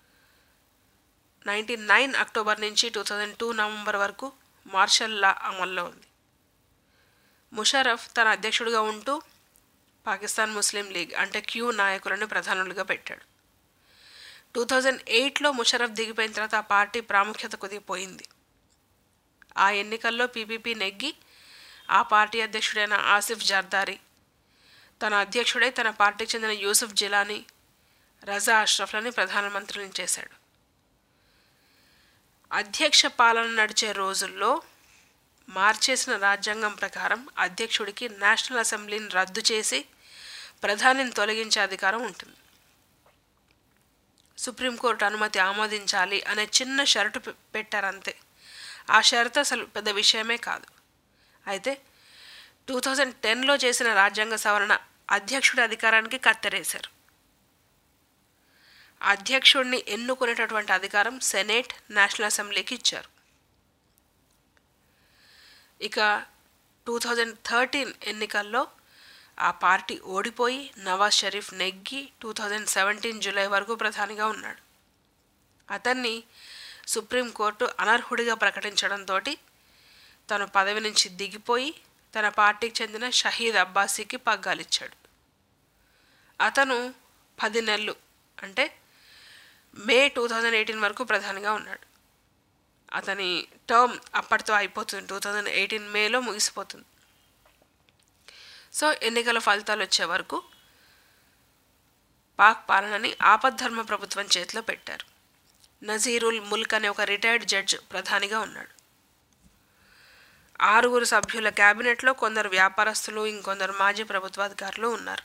Speaker 3: నైంటీ నైన్ అక్టోబర్ నుంచి టూ థౌజండ్ టూ నవంబర్ వరకు మార్షల్ లా అమల్లో ఉంది ముషరఫ్ తన అధ్యక్షుడిగా ఉంటూ పాకిస్తాన్ ముస్లిం లీగ్ అంటే క్యూ నాయకులను ప్రధానులుగా పెట్టాడు టూ థౌజండ్ ఎయిట్లో ముషరఫ్ దిగిపోయిన తర్వాత ఆ పార్టీ ప్రాముఖ్యత కొద్దిగా పోయింది ఆ ఎన్నికల్లో పీపీపీ నెగ్గి ఆ పార్టీ అధ్యక్షుడైన ఆసిఫ్ జర్దారి తన అధ్యక్షుడై తన పార్టీకి చెందిన యూసుఫ్ జిలానీ రజా అష్రఫ్లని ప్రధానమంత్రులను చేశాడు అధ్యక్ష పాలన నడిచే రోజుల్లో మార్చేసిన రాజ్యాంగం ప్రకారం అధ్యక్షుడికి నేషనల్ అసెంబ్లీని రద్దు చేసి ప్రధానిని తొలగించే అధికారం ఉంటుంది సుప్రీంకోర్టు అనుమతి ఆమోదించాలి అనే చిన్న షరటు పె- పెట్టారంతే ఆ షరతు అసలు పెద్ద విషయమే కాదు అయితే టూ థౌజండ్ టెన్లో చేసిన రాజ్యాంగ సవరణ అధ్యక్షుడి అధికారానికి కత్తెరేశారు అధ్యక్షుడిని ఎన్నుకునేటటువంటి అధికారం సెనేట్ నేషనల్ అసెంబ్లీకి ఇచ్చారు ఇక టూ థౌజండ్ థర్టీన్ ఎన్నికల్లో ఆ పార్టీ ఓడిపోయి నవాజ్ షరీఫ్ నెగ్గి టూ థౌజండ్ సెవెంటీన్ జూలై వరకు ప్రధానిగా ఉన్నాడు అతన్ని సుప్రీంకోర్టు అనర్హుడిగా ప్రకటించడంతో తను పదవి నుంచి దిగిపోయి తన పార్టీకి చెందిన షహీద్ అబ్బాసీకి పగ్గాలిచ్చాడు అతను పది నెలలు అంటే మే టూ థౌజండ్ ఎయిటీన్ వరకు ప్రధానిగా ఉన్నాడు అతని టర్మ్ అప్పటితో అయిపోతుంది టూ థౌజండ్ ఎయిటీన్ మేలో ముగిసిపోతుంది సో ఎన్నికల ఫలితాలు వచ్చే వరకు పాక్ పాలనని ఆపద్ధర్మ ప్రభుత్వం చేతిలో పెట్టారు నజీరుల్ ముల్క్ అనే ఒక రిటైర్డ్ జడ్జ్ ప్రధానిగా ఉన్నాడు ఆరుగురు సభ్యుల క్యాబినెట్లో కొందరు వ్యాపారస్తులు ఇంకొందరు మాజీ ప్రభుత్వాధికారులు ఉన్నారు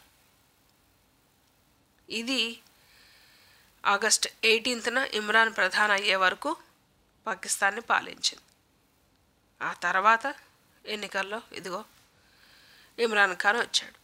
Speaker 3: ఇది ఆగస్ట్ ఎయిటీన్త్న ఇమ్రాన్ ప్రధాని అయ్యే వరకు పాకిస్తాన్ని పాలించింది ఆ తర్వాత ఎన్నికల్లో ఇదిగో ఇమ్రాన్ ఖాన్ వచ్చాడు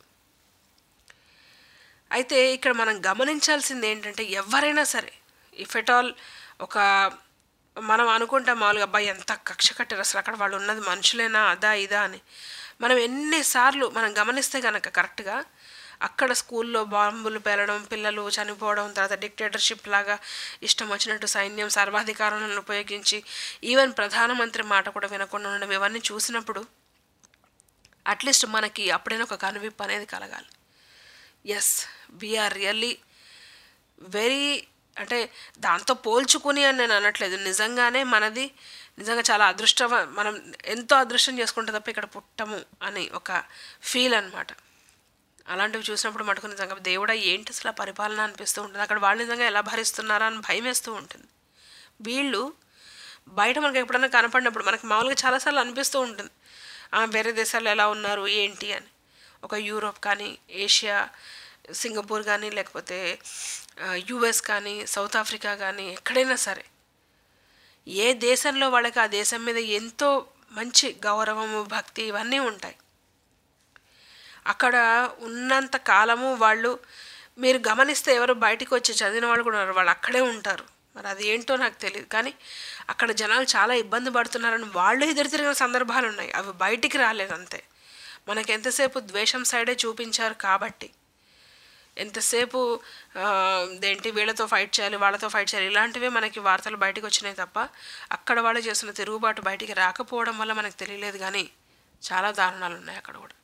Speaker 3: అయితే ఇక్కడ మనం గమనించాల్సింది ఏంటంటే ఎవరైనా సరే ఇఫ్ ఎట్ ఆల్ ఒక మనం అనుకుంటాం మామూలుగా అబ్బాయి ఎంత కక్ష కట్టారు అసలు అక్కడ వాళ్ళు ఉన్నది మనుషులేనా అదా ఇదా అని మనం ఎన్నిసార్లు మనం గమనిస్తే కనుక కరెక్ట్గా అక్కడ స్కూల్లో బాంబులు పేలడం పిల్లలు చనిపోవడం తర్వాత డిక్టేటర్షిప్ లాగా ఇష్టం వచ్చినట్టు సైన్యం సర్వాధికారాలను ఉపయోగించి ఈవెన్ ప్రధానమంత్రి మాట కూడా వినకుండా ఉండడం ఇవన్నీ చూసినప్పుడు అట్లీస్ట్ మనకి అప్పుడైనా ఒక కనువిప్పు అనేది కలగాలి ఎస్ వీఆర్ రియల్లీ వెరీ అంటే దాంతో పోల్చుకుని అని నేను అనట్లేదు నిజంగానే మనది నిజంగా చాలా అదృష్ట మనం ఎంతో అదృష్టం చేసుకుంటే తప్ప ఇక్కడ పుట్టము అని ఒక ఫీల్ అనమాట అలాంటివి చూసినప్పుడు మటుకు నిజంగా దేవుడా ఏంటి అసలు ఆ పరిపాలన అనిపిస్తూ ఉంటుంది అక్కడ వాళ్ళు నిజంగా ఎలా భరిస్తున్నారా అని భయం వేస్తూ ఉంటుంది వీళ్ళు బయట మనకి ఎప్పుడైనా కనపడినప్పుడు మనకి మామూలుగా చాలాసార్లు అనిపిస్తూ ఉంటుంది "ఆ, వేరే దేశాల్లో ఎలా ఉన్నారు ఏంటి అని ఒక యూరోప్ కానీ ఏషియా సింగపూర్ కానీ లేకపోతే యుఎస్ కానీ సౌత్ ఆఫ్రికా కానీ ఎక్కడైనా సరే ఏ దేశంలో వాళ్ళకి ఆ దేశం మీద ఎంతో మంచి గౌరవము భక్తి ఇవన్నీ ఉంటాయి అక్కడ ఉన్నంత కాలము వాళ్ళు మీరు గమనిస్తే ఎవరు బయటికి వచ్చి చదివిన వాళ్ళు కూడా ఉన్నారు వాళ్ళు అక్కడే ఉంటారు మరి అది ఏంటో నాకు తెలియదు కానీ అక్కడ జనాలు చాలా ఇబ్బంది పడుతున్నారని వాళ్ళు ఎదురు తిరిగిన సందర్భాలు ఉన్నాయి అవి బయటికి రాలేదు అంతే మనకి ఎంతసేపు ద్వేషం సైడే చూపించారు కాబట్టి ఎంతసేపు ఆ, దేంటి వీళ్ళతో ఫైట్ చేయాలి వాళ్ళతో ఫైట్ చేయాలి ఇలాంటివే మనకి వార్తలు బయటకు వచ్చినాయి తప్ప అక్కడ వాళ్ళు చేస్తున్న తిరుగుబాటు బయటికి రాకపోవడం వల్ల మనకు తెలియలేదు కానీ చాలా దారుణాలు ఉన్నాయి అక్కడ కూడా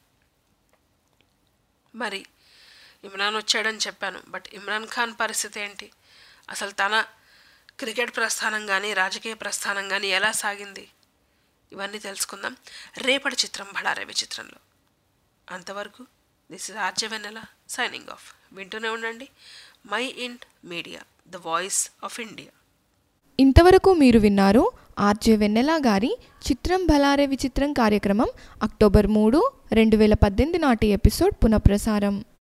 Speaker 3: మరి ఇమ్రాన్ వచ్చాడని చెప్పాను బట్ ఇమ్రాన్ ఖాన్ పరిస్థితి ఏంటి అసలు తన క్రికెట్ ప్రస్థానం కానీ రాజకీయ ప్రస్థానం కానీ ఎలా సాగింది ఇవన్నీ తెలుసుకుందాం రేపటి చిత్రం బళారవి చిత్రంలో అంతవరకు this is RJ Vennela signing off వింటూనే ఉండండి Mind Media the voice of India
Speaker 2: ఇంతవరకు మీరు విన్నారు ఆర్జే వెన్నెల గారి చిత్రం భలారే విచిత్రం కార్యక్రమం అక్టోబర్ మూడు రెండు వేల పద్దెనిమిది నాటి ఎపిసోడ్ పునఃప్రసారం